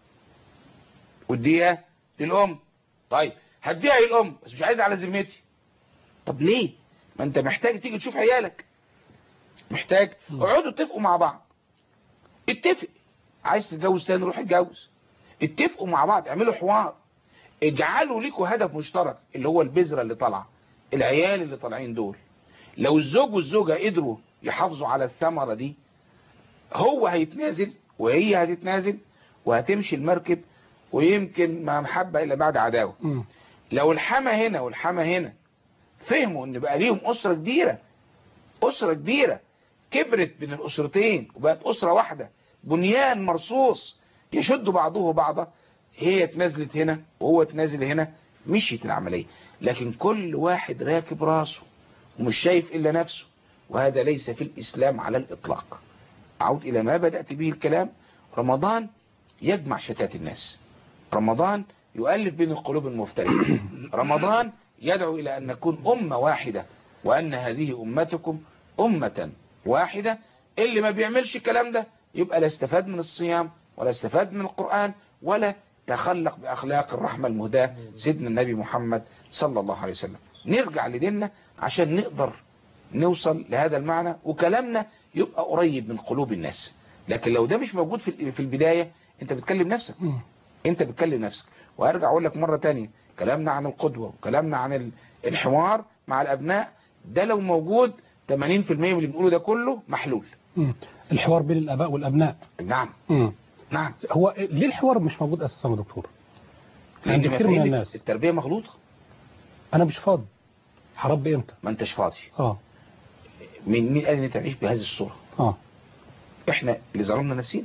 واديها للام طيب هديها للام بس مش عايز على ذمتي طب ليه ما انت محتاج تيجي تشوف عيالك محتاج اقعدوا اتفقوا مع بعض اتفق عايز تتجوز تاني روح اتجوز اتفقوا مع بعض اعملوا حوار اجعلوا ليكوا هدف مشترك اللي هو البذرة اللي طالعه العيال اللي طالعين دول لو الزوج والزوجة قدروا يحافظوا على الثمرة دي هو هيتنازل وهي هتتنازل وهتمشي المركب ويمكن ما محبة إلا بعد عداوة مم. لو الحما هنا والحما هنا فهموا ان بقى ليهم اسرة كبيرة اسرة كبيرة كبرت بين الاسرتين وبقت اسرة واحدة بنيان مرصوص يشد بعضه بعضا هي اتنازلت هنا وهو اتنازل هنا مشيت العملية لكن كل واحد راكب راسه ومش شايف الا نفسه وهذا ليس في الاسلام على الاطلاق اعود الى ما بدأت به الكلام رمضان يجمع شتات الناس رمضان يؤلف بين القلوب المفترقة رمضان يدعو إلى أن نكون أمة واحدة وأن هذه أمتكم أمة واحدة اللي ما بيعملش الكلام ده يبقى لا استفاد من الصيام ولا استفاد من القرآن ولا تخلق بأخلاق الرحمة المهداة سيدنا النبي محمد صلى الله عليه وسلم نرجع لديننا عشان نقدر نوصل لهذا المعنى وكلامنا يبقى قريب من قلوب الناس لكن لو ده مش موجود في في البداية انت بتكلم نفسك مم. انت بتكلم نفسك وارجع اقول لك مرة تانية كلامنا عن القدوة وكلامنا عن ال- الحوار مع الابناء ده لو موجود 80% من اللي بنقوله ده كله محلول مم. الحوار بين الآباء والأبناء نعم مم. نعم هو ليه الحوار مش موجود أساسا يا دكتور عند لان كتير من مفاهيم الناس التربية مغلوطة أنا مش فاضي هربي إمتى ما انتش فاضي اه مين مين قال ان انت تعيش بهذه الصورة اه احنا اللي ظلمنا نفسينا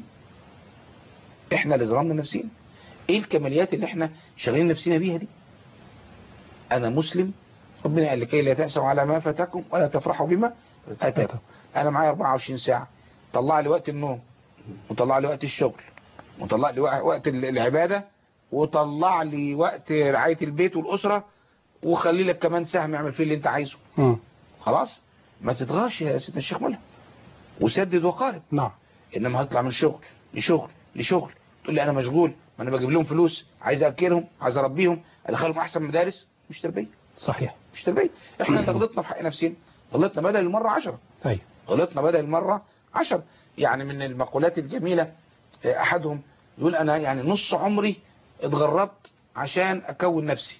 احنا اللي ظلمنا نفسينا ايه الكماليات اللي احنا شغالين نفسنا بيها دي انا مسلم ربنا قال لكي لا تأسوا على ما فاتكم ولا تفرحوا بما اتاكم انا معايا 24 ساعة طلع لي وقت النوم وطلع لي وقت الشغل وطلع لي وق- وقت ال- العبادة وطلع لي وقت رعاية البيت والأسرة وخلي لك كمان سهم اعمل فيه اللي انت عايزه مم. خلاص ما تتغاش يا سيدنا الشيخ ملهم وسدد وقارب نعم انما هطلع من شغل لشغل لشغل تقول لي انا مشغول ما انا بجيب لهم فلوس عايز اكلهم عايز اربيهم ادخلهم احسن مدارس مش تربيه صحيح مش تربيه احنا اللي غلطنا في حق نفسنا غلطنا بدل المره 10 أيوة غلطنا بدل المره 10 يعني من المقولات الجميله آه، احدهم يقول انا يعني نص عمري اتغربت عشان اكون نفسي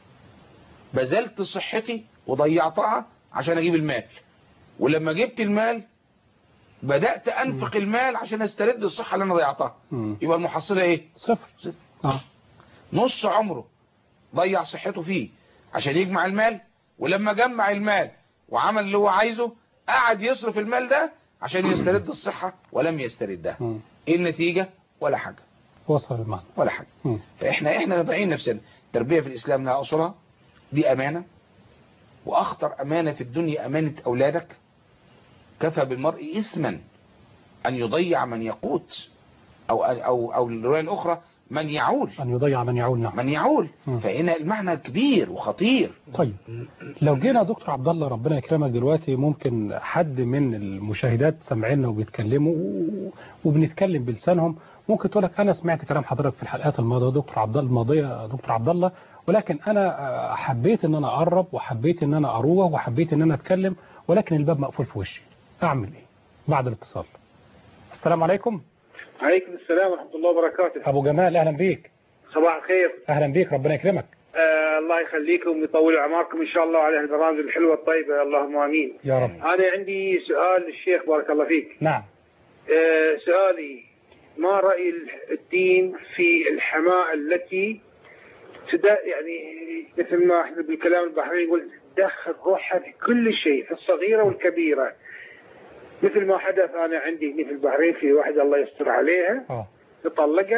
بذلت صحتي وضيعتها عشان اجيب المال ولما جبت المال بدأت انفق المال عشان استرد الصحة اللي انا ضيعتها مم. يبقى المحصلة ايه صفر صفر اه نص عمره ضيع صحته فيه عشان يجمع المال ولما جمع المال وعمل اللي هو عايزه قعد يصرف المال ده عشان يسترد الصحة ولم يستردها مم. ايه النتيجة ولا حاجة وصل المعنى ولا حاجة مم. فاحنا احنا نضعين نفسنا التربية في الاسلام لها اصولها دي امانة واخطر امانة في الدنيا امانة اولادك كفى بالمرء اثما ان يضيع من يقوت او او او الرواية الاخرى من يعول أن يضيع من يعول نعم من يعول مم. فهنا المعنى كبير وخطير طيب لو جينا يا دكتور عبد الله ربنا يكرمك دلوقتي ممكن حد من المشاهدات سامعيننا وبيتكلموا و- وبنتكلم بلسانهم ممكن تقول لك انا سمعت كلام حضرتك في الحلقات الماضيه يا دكتور عبد الله الماضيه يا دكتور عبد الله ولكن انا آه، حبيت ان انا اقرب وحبيت ان انا اروح وحبيت ان انا اتكلم ولكن الباب مقفول في وشي اعمل ايه بعد الاتصال السلام عليكم عليكم السلام ورحمة الله وبركاته ابو جمال اهلا بيك صباح الخير اهلا بيك ربنا يكرمك آه الله يخليكم ويطول أعماركم إن شاء الله على البرامج الحلوة الطيبة اللهم آمين يا رب أنا عندي سؤال للشيخ بارك الله فيك نعم آه سؤالي ما رأي الدين في الحماة التي تدا يعني مثل ما احنا بالكلام البحري يقول تدخل روحها في كل شيء في الصغيرة والكبيرة مثل ما حدث أنا عندي هنا في البحرين في واحدة الله يستر عليها اه تطلقت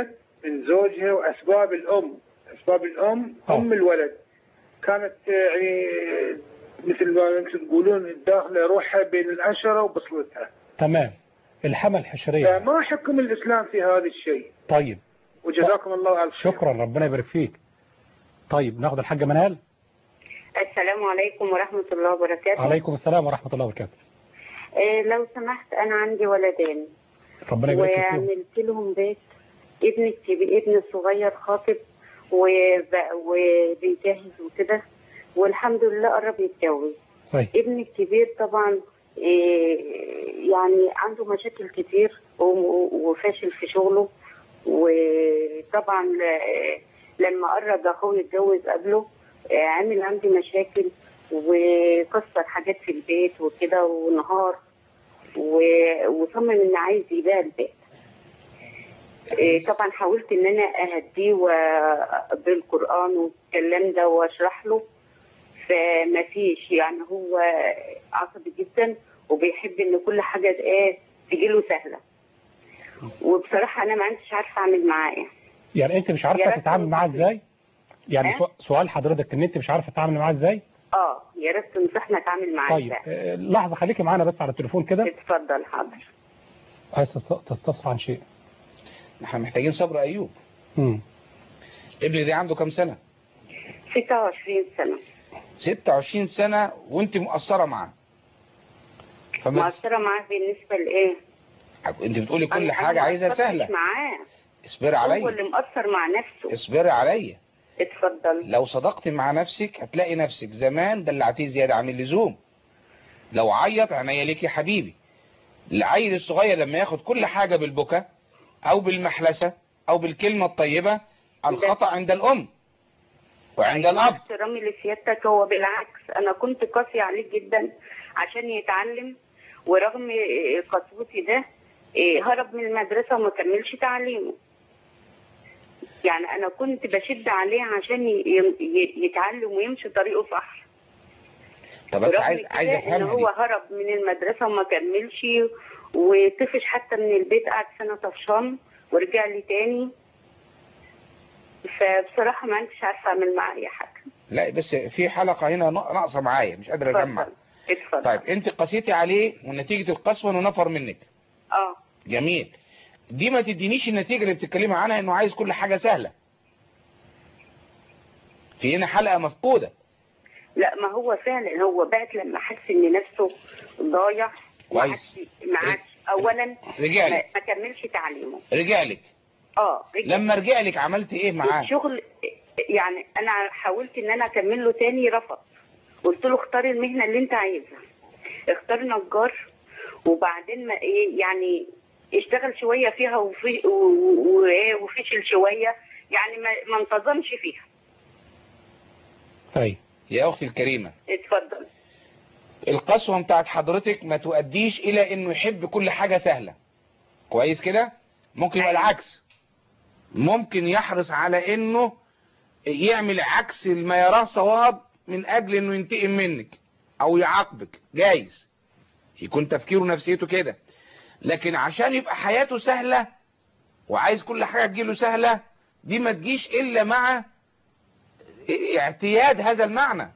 من زوجها واسباب الام اسباب الام آه. ام الولد كانت آه، يعني مثل ما انتم تقولون داخله روحها بين الاشره وبصلتها تمام الحمى الحشرية فما حكم الاسلام في هذا الشيء طيب وجزاكم الله الف خير شكرا ربنا يبارك فيك طيب ناخد الحاجة منال السلام عليكم ورحمة الله وبركاته عليكم السلام ورحمة الله وبركاته آه لو سمحت أنا عندي ولدين ربنا يبارك فيك فيهم. وعملت لهم بيت ابني الكبير ابني الصغير خاطب وب- وبيجهز وكده والحمد لله قرب يتجوز طيب ابني الكبير طبعا آه، يعني عنده مشاكل كتير و- وفاشل في شغله وطبعا ل- لما قرب اخوه يتجوز قبله آه، عامل عندي مشاكل وكسر حاجات في البيت وكده ونهار و- وصمم ان عايز يبيع البيت آه، طبعا حاولت ان انا اهديه و- بالقران والكلام ده واشرح له فما فيش يعني هو عصبي جدا وبيحب ان كل حاجه ايه تجيله سهله وبصراحه انا ما عنديش عارفه اعمل معاه ايه يعني انت مش يا عارفة ريت تتعامل معاه تنصحني. ازاي يعني ها؟ سو- سؤال حضرتك ان انت مش عارفة تتعامل معاه ازاي اه يا ريت تنصحني اتعامل معاه طيب ازاي آه، لحظة خليكي معانا بس على التليفون كده اتفضل حاضر عايز تست- تستفسر عن شيء احنا محتاجين صبر ايوب مم. ابني ده عنده كام سنة 26 سنه 26 سنة وانت مقصرة معاه فما مقصره معاه بالنسبه لايه انت بتقولي كل أنا- حاجة أنا عايزة ما قصرتش سهلة معاه اصبري هو عليا اللي مقصر مع نفسه اصبري عليا اتفضل لو صدقت مع نفسك هتلاقي نفسك زمان دلعتيه زيادة عن اللزوم لو عيط عينيا ليك يا حبيبي العيل الصغير لما ياخد كل حاجة بالبكا او بالمحلسة او بالكلمة الطيبة الخطأ عند الام وعند مع الاب احترامي لسيادتك هو بالعكس انا كنت قاسي عليه جدا عشان يتعلم ورغم إيه قسوتي ده إيه هرب من المدرسه وما كملش تعليمه يعني انا كنت بشد عليه عشان ي- ي- يتعلم ويمشي طريقه صح طب بس ورغم عايز كده عايز ان افهمها هو دي هرب من المدرسه وما كملش وطفش حتى من البيت قعد سنه طفشان ورجع لي تاني فبصراحه ما عنديش عارفه اعمل معاه اي حاجه لا بس في حلقة هنا ناقصة معايا مش قادر اجمع اتفضل اتفضل طيب انت قسيتي عليه ونتيجة القسوة انه نفر منك اه جميل دي ما تدينيش النتيجة اللي بتتكلمي عنها انه عايز كل حاجة سهلة في هنا حلقة مفقودة لا ما هو فعلا هو بعد لما حس ان نفسه ضايع ما كويس. عادش ما عادش اولا رجع ما لك ما كملش تعليمه رجع لك اه رجع لما رجع لك عملت ايه معاه الشغل يعني انا حاولت ان انا اكمل له تاني رفض قلت له اختار المهنه اللي انت عايزها اختار نجار وبعدين ما ايه يعني اشتغل شويه فيها وفي و- و- وإيه وفشل شويه يعني ما, ما انتظمش فيها طيب يا اختي الكريمة اتفضل القسوة بتاعت حضرتك ما تؤديش الى انه يحب كل حاجة سهلة كويس كده ممكن يبقى أيوة. العكس ممكن يحرص على انه يعمل عكس ما يراه صواب من اجل انه ينتقم منك او يعاقبك جايز يكون تفكيره نفسيته كده لكن عشان يبقى حياته سهلة وعايز كل حاجة تجيله سهلة دي ما تجيش الا مع اعتياد هذا المعنى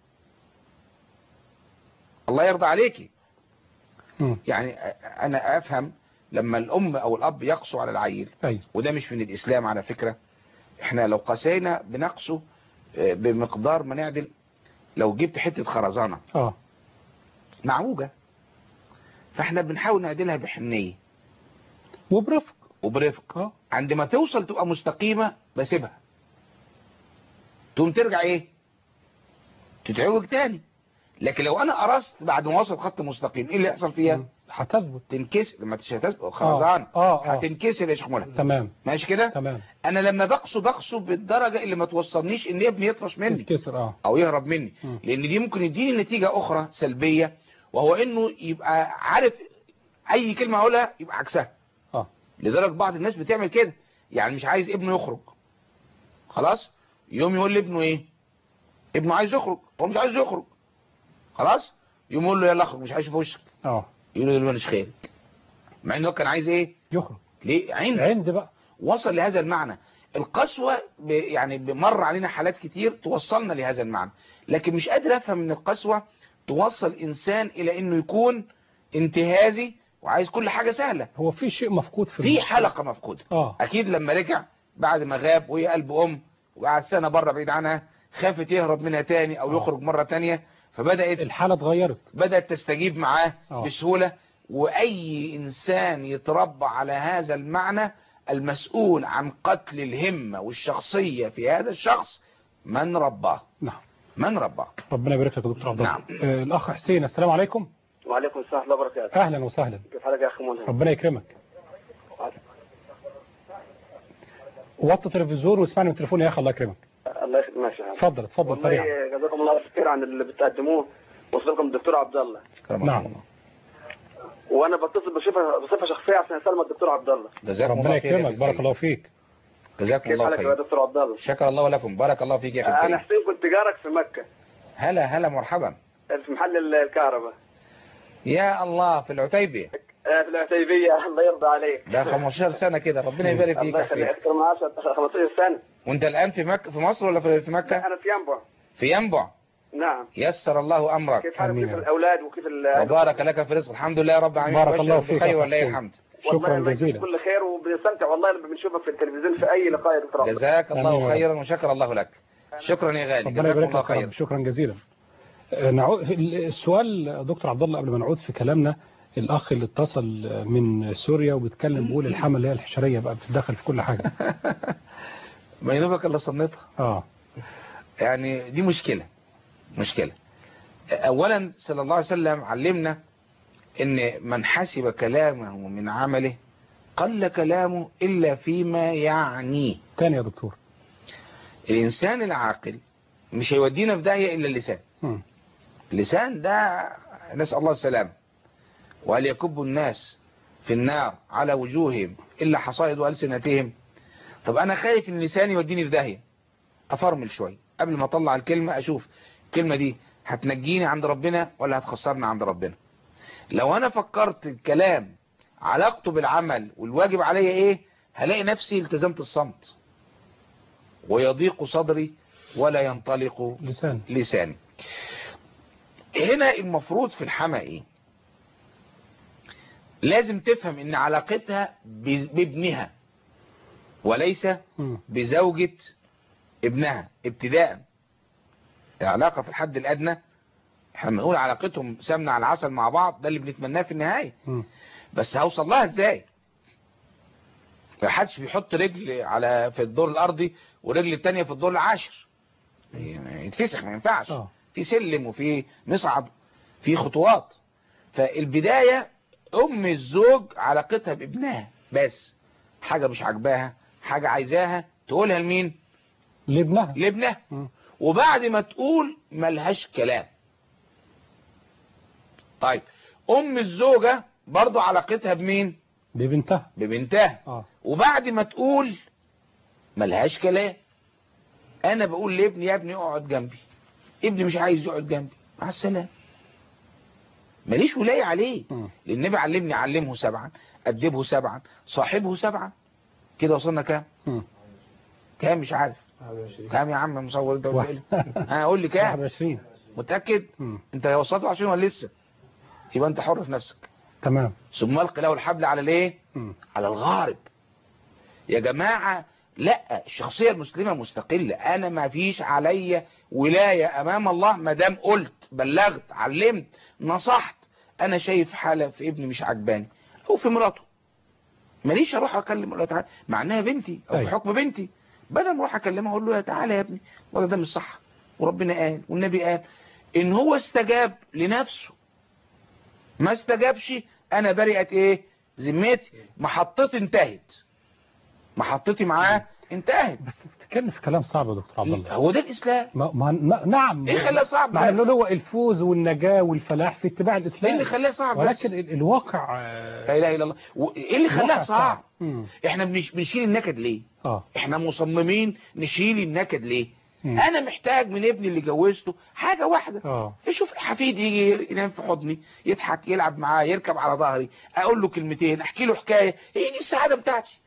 الله يرضى عليكي مم. يعني انا افهم لما الام او الاب يقسو على العيل ايوه وده مش من الاسلام على فكرة احنا لو قسينا بنقسه آه، بمقدار ما نعدل لو جبت حتة خرزانة اه معوجة فاحنا بنحاول نعدلها بحنية وبرفق وبرفق اه عندما توصل تبقى مستقيمة بسيبها تقوم ترجع ايه تتعوج تاني لكن لو انا قرصت بعد ما وصلت خط مستقيم ايه اللي يحصل فيها هتثبت تنكسر لما تشتغل خرزان اه اه هتنكسر يا شيخ مولى تمام ماشي كده تمام انا لما بقسو بقسو بالدرجة اللي ما توصلنيش ان ابني يطفش مني تتكسر اه او يهرب مني مم. لان دي ممكن يديني نتيجة اخرى سلبية وهو انه يبقى عارف اي كلمة اقولها يبقى عكسها اه لدرجة بعض الناس بتعمل كده يعني مش عايز ابنه يخرج خلاص يوم يقول لابنه ايه ابنه عايز يخرج هو مش عايز يخرج خلاص يوم يقول له يلا اخرج مش عايز اشوف وشك اه يقول له ماليش خيرك مع انه كان عايز ايه يخرج ليه عند عند بقى وصل لهذا المعنى القسوة ب- يعني بمر علينا حالات كتير توصلنا لهذا المعنى لكن مش قادر افهم ان القسوة توصل انسان الى انه يكون انتهازي وعايز كل حاجة سهلة هو في شيء مفقود في في المجتمع. حلقة مفقودة اه اكيد لما رجع بعد ما غاب وهي قلب ام وقعد سنة بره بعيد عنها خافت يهرب منها تاني او آه. يخرج مرة تانية فبدأت الحالة اتغيرت بدأت تستجيب معاه آه. بسهولة وأي إنسان يتربى على هذا المعنى المسؤول عن قتل الهمة والشخصية في هذا الشخص من رباه نعم من رباه ربنا يبارك لك يا دكتور عبد الله نعم. آه الأخ حسين السلام عليكم وعليكم السلام ورحمة الله وبركاته أهلا وسهلا كيف حالك يا أخي ملهم ربنا يكرمك وطي التلفزيون واسمعني من التليفون يا أخي الله يكرمك الله يخليك ماشي اتفضل اتفضل والله سريعا جزاكم الله خير عن اللي بتقدموه وصلكم الدكتور عبد الله كرم نعم. الله. وانا بتصل بصفه بصفه شخصيه عشان اسلم الدكتور عبد الله جزاكم ربنا الله خير يا يكرمك أخي بارك الكريم. الله فيك جزاكم كيف الله حالك يا خير دكتور عبد الله شكر الله ولكم بارك الله فيك يا أخي انا الكريم حسين كنت جارك في مكه هلا هلا مرحبا في محل الكهرباء يا الله في العتيبية آه، في العتيبيه الله يرضى عليك ده 15 سنة كده ربنا يبارك فيك الله يا حسين يخليك اكثر من 10 15 سنه وانت الآن في مكة في مصر ولا في في مكة انا في ينبع في ينبع نعم يسر الله أمرك كيف حالك آمين كيف يا رب. الاولاد وكيف ال- وبارك لك في رزق الحمد لله رب العالمين بارك الله وبشر فيك بخير يا ولله حسين. الحمد والله شكرا الله يجزيك جزيلا كل خير وبنستمتع والله لما بنشوفك في التلفزيون في اي لقاء يا دكتور عبد الله جزاك آمين الله يا خيرا وشكر الله لك شكرا يا غالي ربنا جزاكم يبارك الله لك يا رب خيرا شكرا جزيلا آه، نعود السؤال دكتور عبد الله قبل ما نعود في كلامنا الاخ اللي اتصل من سوريا وبيتكلم بيقول الحمل اللي هي الحشريه بقى بتتدخل في كل حاجه ما ينوبك الا صنتها اه يعني دي مشكلة مشكلة اولا صلى الله عليه وسلم علمنا ان من حسب كلامه من عمله قل كلامه الا فيما يعنيه تاني يا دكتور الانسان العاقل مش هيودينا في داهية الا اللسان مم. اللسان ده نسأل الله السلام وهل يكب الناس في النار على وجوههم إلا حصائد ألسنتهم طب أنا خايف إن لساني يوديني في داهية أفرمل شوي قبل ما أطلع الكلمة أشوف الكلمة دي هتنجيني عند ربنا ولا هتخسرني عند ربنا لو أنا فكرت الكلام علاقته بالعمل والواجب عليا إيه هلاقي نفسي التزمت الصمت ويضيق صدري ولا ينطلق لسان لساني هنا المفروض في الحما ايه لازم تفهم ان علاقتها بز- بابنها وليس مم. بزوجة ابنها ابتداء العلاقة في الحد الادنى احنا بنقول علاقتهم سمنة على العسل مع بعض ده اللي بنتمناه في النهاية مم. بس هوصل لها ازاي ما حدش بيحط رجل على في الدور الارضي ورجل التانية في الدور العاشر يعني يتفسخ ما ينفعش اه في سلم وفي مصعد في خطوات فالبداية ام الزوج علاقتها بابنها بس حاجة مش عاجباها حاجة عايزاها تقولها لمين لابنها لابنها مم. وبعد ما تقول ملهاش كلام طيب ام الزوجة برضو علاقتها بمين ببنتها ببنتها اه وبعد ما تقول ملهاش كلام انا بقول لابني يا ابني اقعد جنبي ابني مش عايز يقعد جنبي مع السلامه ماليش ولاية عليه مم. لان النبي علمني علمه سبعا ادبه سبعا صاحبه سبعا كده وصلنا كام مم. كام مش عارف كام يا عم مصور انت قلت لي ها قول لي كام 21 متاكد مم. انت وصلت 20 ولا لسه يبقى انت حر في نفسك تمام ثم القي له الحبل على الايه مم. على الغارب يا جماعة لا الشخصية المسلمة مستقلة انا ما فيش عليا ولاية امام الله ما دام قلت بلغت علمت نصحت انا شايف حالة في ابني مش عجباني او في مراته ماليش اروح اكلم اقول له تعالى مع انها بنتي او في أيوة. حكم بنتي بدل ما اروح اكلمها اقول له يا تعالى يا ابني ولا ده مش صح وربنا قال والنبي قال ان هو استجاب لنفسه ما استجابش انا برئت ايه ذمتي محطتي انتهت محطتي معاه انتهت بس بتتكلم في كلام صعب يا دكتور عبد الله هو ده الاسلام ما ما ما- نعم ايه خلاه صعب مع بس؟ انه هو الفوز والنجاة والفلاح في اتباع ايه الاسلام اللي خلاه صعب بس ولكن ال- الواقع آه، لا اله الا الله و- ايه اللي الواقع خلاه صعب مم. احنا بنش- بنشيل النكد ليه اه احنا مصممين نشيل النكد ليه مم. انا محتاج من ابني اللي جوزته حاجة واحدة اه اشوف حفيد يجي ينام في حضني يضحك يلعب معاه يركب على ظهري اقول له كلمتين احكي له حكاية هي دي السعادة بتاعتي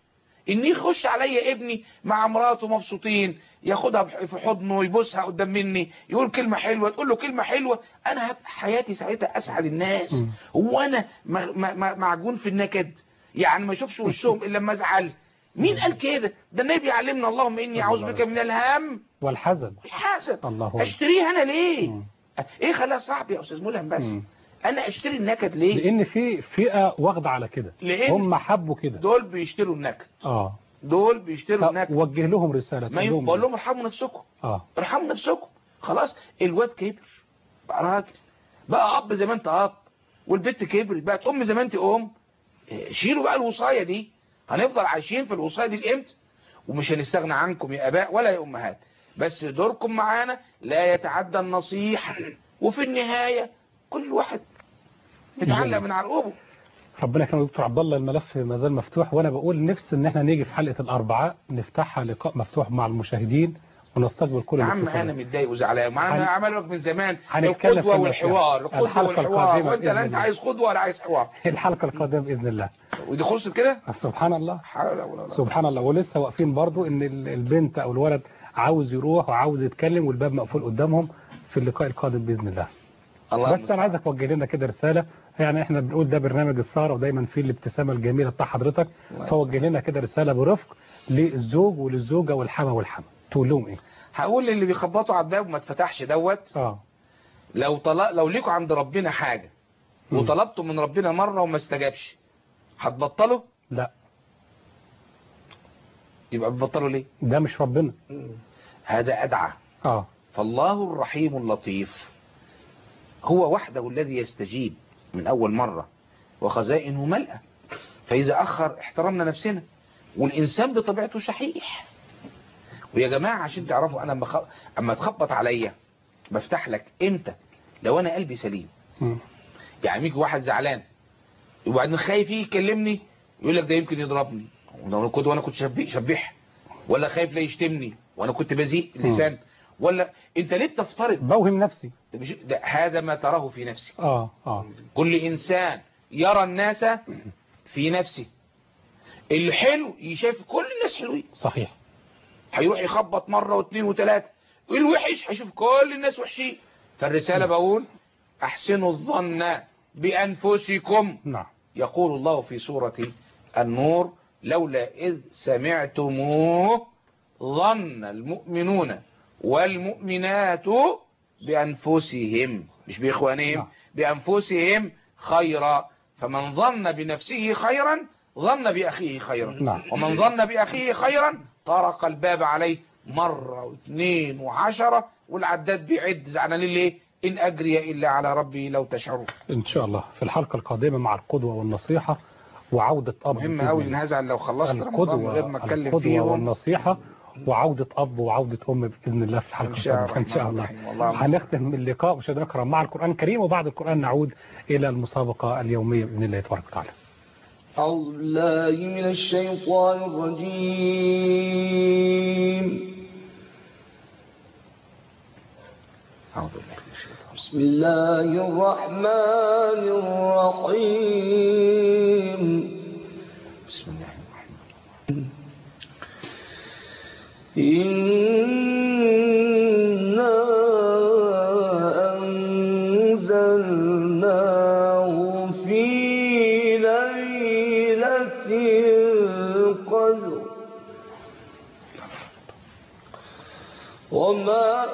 ان يخش عليا ابني مع مراته مبسوطين ياخدها في حضنه يبوسها قدام مني يقول كلمة حلوة تقول له كلمة حلوة انا هبقى حياتي ساعتها اسعد الناس م. هو انا م- م- م- معجون في النكد يعني ما اشوفش وشهم الا لما ازعل مين قال كده ده النبي علمنا اللهم اني اعوذ بك من الهم والحزن والحسد الله أكبر. اشتريها انا ليه مم. ايه خلاها صاحبي يا استاذ ملهم بس مم. انا اشتري النكد ليه لان في فئة واخدة على كده لأن- هم حبوا كده دول بيشتروا النكد اه دول بيشتروا النكد وجه لهم رسالة ما تقول يم- بقول لهم ارحموا نفسكم اه ارحموا نفسكم خلاص الواد كبر بقى راجل بقى اب زي ما انت اب والبنت كبرت بقت ام زي ما انت ام إيه، شيلوا بقى الوصايه دي هنفضل عايشين في الوصايه دي لامتى ومش هنستغنى عنكم يا اباء ولا يا امهات بس دوركم معانا لا يتعدى النصيحه وفي النهايه كل واحد يتعلق جميل. من عرقوبه ربنا يكرمك دكتور عبد الله الملف ما زال مفتوح وانا بقول نفس ان احنا نيجي في حلقة الاربعاء نفتحها لقاء مفتوح مع المشاهدين ونستقبل كل يا عم انا الاتصالات متضايق وزعلان ما انا هن- عمال من زمان هنتكلم القدوه في والحوار المسيح. القدوه الحلقة والحوار القادمة وانت بإذن لا انت الله. عايز قدوه ولا عايز حوار الحلقة القادمة بإذن الله ودي خلصت كده سبحان الله حول ولا قوه سبحان الله ولسه واقفين برضو ان ال- البنت او الولد عاوز يروح وعاوز يتكلم والباب مقفول قدامهم في اللقاء القادم باذن الله الله بس انا عايزك توجه لنا كده رساله يعني احنا بنقول ده برنامج السهره ودايما فيه الابتسامه الجميله بتاع حضرتك فوجه لنا كده رساله برفق للزوج وللزوجه والحما والحما تقول لهم ايه هقول للي بيخبطوا على الباب وما اتفتحش دوت اه لو طلق لو ليكوا عند ربنا حاجه مم. وطلبتوا من ربنا مره وما استجابش هتبطلوا لا يبقى بتبطلوا ليه ده مش ربنا هذا ادعى اه فالله الرحيم اللطيف هو وحده الذي يستجيب من أول مرة وخزائنه ملأة فإذا أخر احترمنا نفسنا والإنسان بطبيعته شحيح ويا جماعة عشان تعرفوا أنا أما خ- أما تخبط عليا بفتح لك إمتى لو أنا قلبي سليم مم. يعني يجي واحد زعلان وبعدين خايف يجي يكلمني يقول لك ده يمكن يضربني وانا كنت وانا كنت شبيح شبيح ولا خايف لا يشتمني وانا كنت بذيء اللسان ولا انت ليه بتفترض بوهم نفسي ده مش ده هذا ما تراه في نفسك اه اه كل انسان يرى الناس في نفسه الحلو يشاف كل الناس حلوين صحيح هيروح يخبط مرة واثنين وثلاثة والوحش هيشوف كل الناس وحشين فالرسالة بقول احسنوا الظن بانفسكم نعم يقول الله في سورة النور لولا إذ سمعتموه ظن المؤمنون والمؤمنات بأنفسهم مش بإخوانهم نعم. بأنفسهم خيرا فمن ظن بنفسه خيرا ظن بأخيه خيرا نعم. ومن ظن بأخيه خيرا طرق الباب عليه مرة واثنين وعشرة والعداد بيعد زعلانين ليه إن أجري إلا على ربي لو تشعرون ان شاء الله في الحلقه القادمه مع القدوه والنصيحه وعوده اب مهم بإذن قوي الله. ان هزعل لو خلصت رمضان من غير ما القدوة, اتكلم القدوة فيهم والنصيحة وعودة أب وعودة أم بإذن الله في الحلقة إن شاء القادمة إن شاء الرحمن الله الرحيم. والله هنختم اللقاء مشاهدينا الكرام مع القرآن الكريم وبعد القرآن نعود إلى المسابقة اليومية بإذن الله تبارك وتعالى أعوذ بالله من الشيطان الرجيم أعوذ بالله من الشيطان بسم الله الرحمن الرحيم بسم الله الرحمن إنا أنزلناه في ليلة القدر وما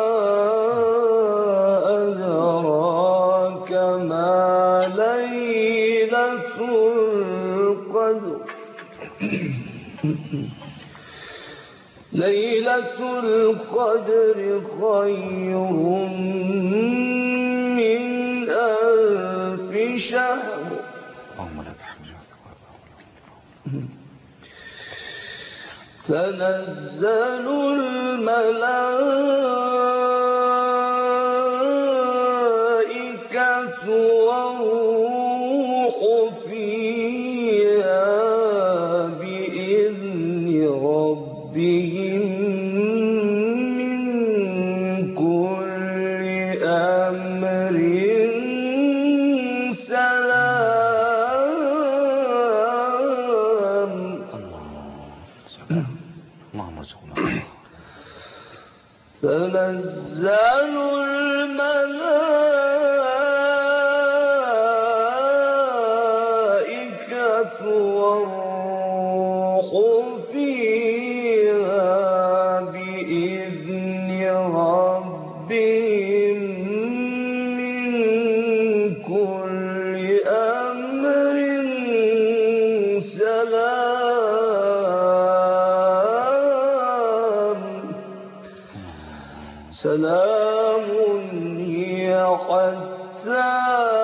أدراك ما ليلة القدر ليلة القدر خير من ألف شهر اللهم لا تحمل تنزل الملائكة والروح فيها بإذن ربهم من كل أمر سلام اللهم ارزقنا تنزل الملائكة والروح فيها بإذن ربهم من كل أمر سلام سلام هي حتى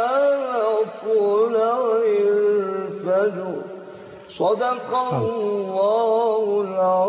طلع الفجر صدق الله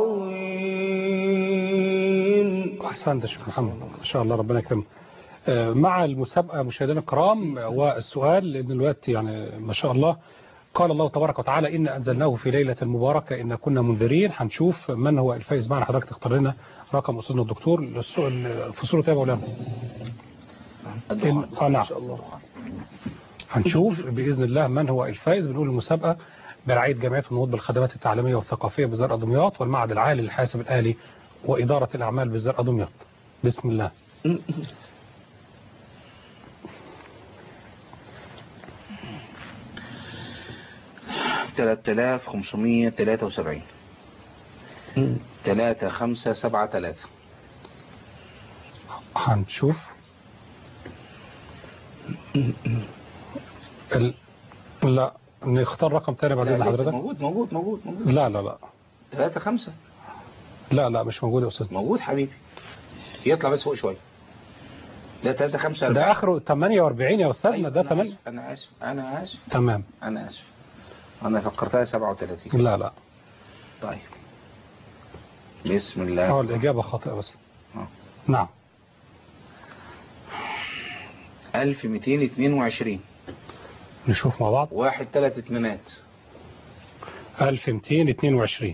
العظيم احسنت يا شيخ محمد ما شاء الله ربنا يكرمك آه، مع المسابقه مشاهدينا الكرام آه، والسؤال لان الوقت يعني ما شاء الله قال الله تبارك وتعالى إن أنزلناه في ليلة مباركة إن كنا منذرين هنشوف من هو الفائز معنا حضرتك تختار لنا رقم أستاذنا الدكتور السؤال في صورة إيه يا مولانا؟ إن- آه نعم هنشوف بإذن الله من هو الفائز بنقول المسابقة برعاية جمعية النهوض بالخدمات التعليمية والثقافية بزرقاء دمياط والمعهد العالي للحاسب الآلي وإدارة الأعمال بزرقاء دمياط بسم الله 3573 3 5 7 3 هنشوف ال... لا نختار رقم تاني بعد إذن حضرتك موجود موجود موجود موجود لا لا لا 3 5 لا لا مش موجود يا أستاذ موجود حبيبي يطلع بس فوق شوية ده 3 5 ده آخره 48 يا أستاذنا ده 8 أنا آسف أنا آسف تمام أنا آسف أنا فكرتها 37 لا لا طيب بسم الله اه الإجابة خاطئة بس آه. نعم 1222 نشوف مع بعض واحد ثلاث اتنينات 1222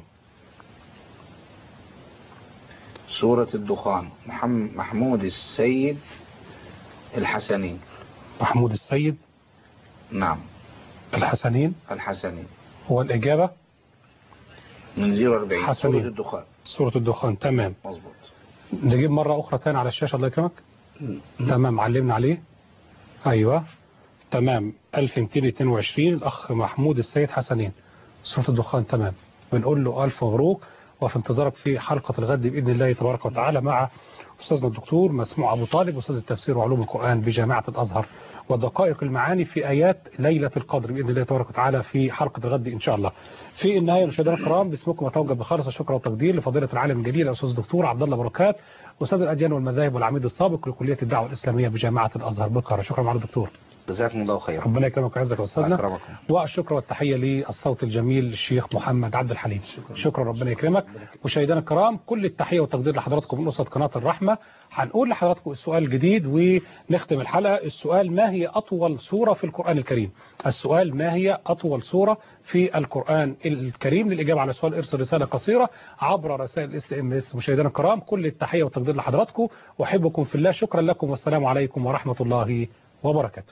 سورة الدخان محم- محمود السيد الحسنين محمود السيد نعم الحسنين الحسنين هو الإجابة من 040 حسنين. سورة الدخان سورة الدخان تمام مظبوط نجيب مرة أخرى تاني على الشاشة الله يكرمك تمام علمنا عليه أيوة تمام 1222 الأخ محمود السيد حسنين سورة الدخان تمام بنقول له ألف مبروك وفي انتظارك في حلقة الغد بإذن الله تبارك وتعالى مع أستاذنا الدكتور مسموع أبو طالب أستاذ التفسير وعلوم القرآن بجامعة الأزهر ودقائق المعاني في آيات ليلة القدر بإذن الله تبارك وتعالى في حلقة الغد إن شاء الله في النهاية مشاهدينا الكرام باسمكم أتوجه بخالص الشكر والتقدير لفضيلة العالم الجليل الأستاذ الدكتور عبد الله بركات أستاذ الأديان والمذاهب والعميد السابق لكلية الدعوة الإسلامية بجامعة الأزهر بالقاهرة شكرا معالي الدكتور جزاكم الله خيرا ربنا يكرمك ويعزك يا أستاذنا أكرمكم. والشكر والتحية للصوت الجميل الشيخ محمد عبد الحليم شكرا ربنا يكرمك مشاهدينا الكرام كل التحية والتقدير لحضراتكم من أسرة قناة الرحمة هنقول لحضراتكم السؤال الجديد ونختم الحلقة السؤال ما هي أطول سورة في القرآن الكريم السؤال ما هي أطول سورة في القرآن الكريم للإجابة على السؤال ارسل رسالة قصيرة عبر رسائل اس ام اس مشاهدينا الكرام كل التحية والتقدير لحضراتكم وأحبكم في الله شكرا لكم والسلام عليكم ورحمة الله وبركاته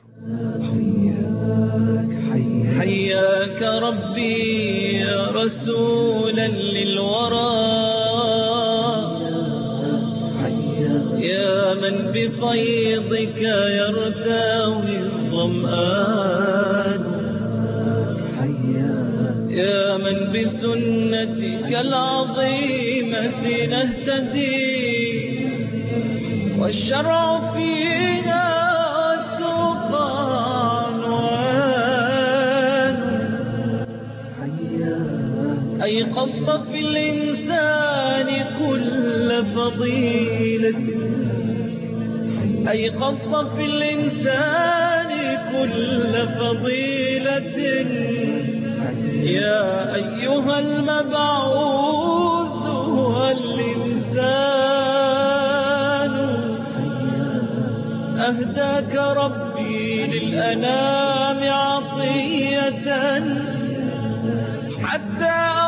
حياك ربي يا رسولا للورى يا من بفيضك يرتوي الظمآن يا من بسنتك العظيمة نهتدي والشرع فينا والتقى عنوان أيقظت في الإنسان كل فضيلة أيقظت في الإنسان كل فضيلة يا أيها المبعوث هو الإنسان أهداك ربي للأنام عطية حتى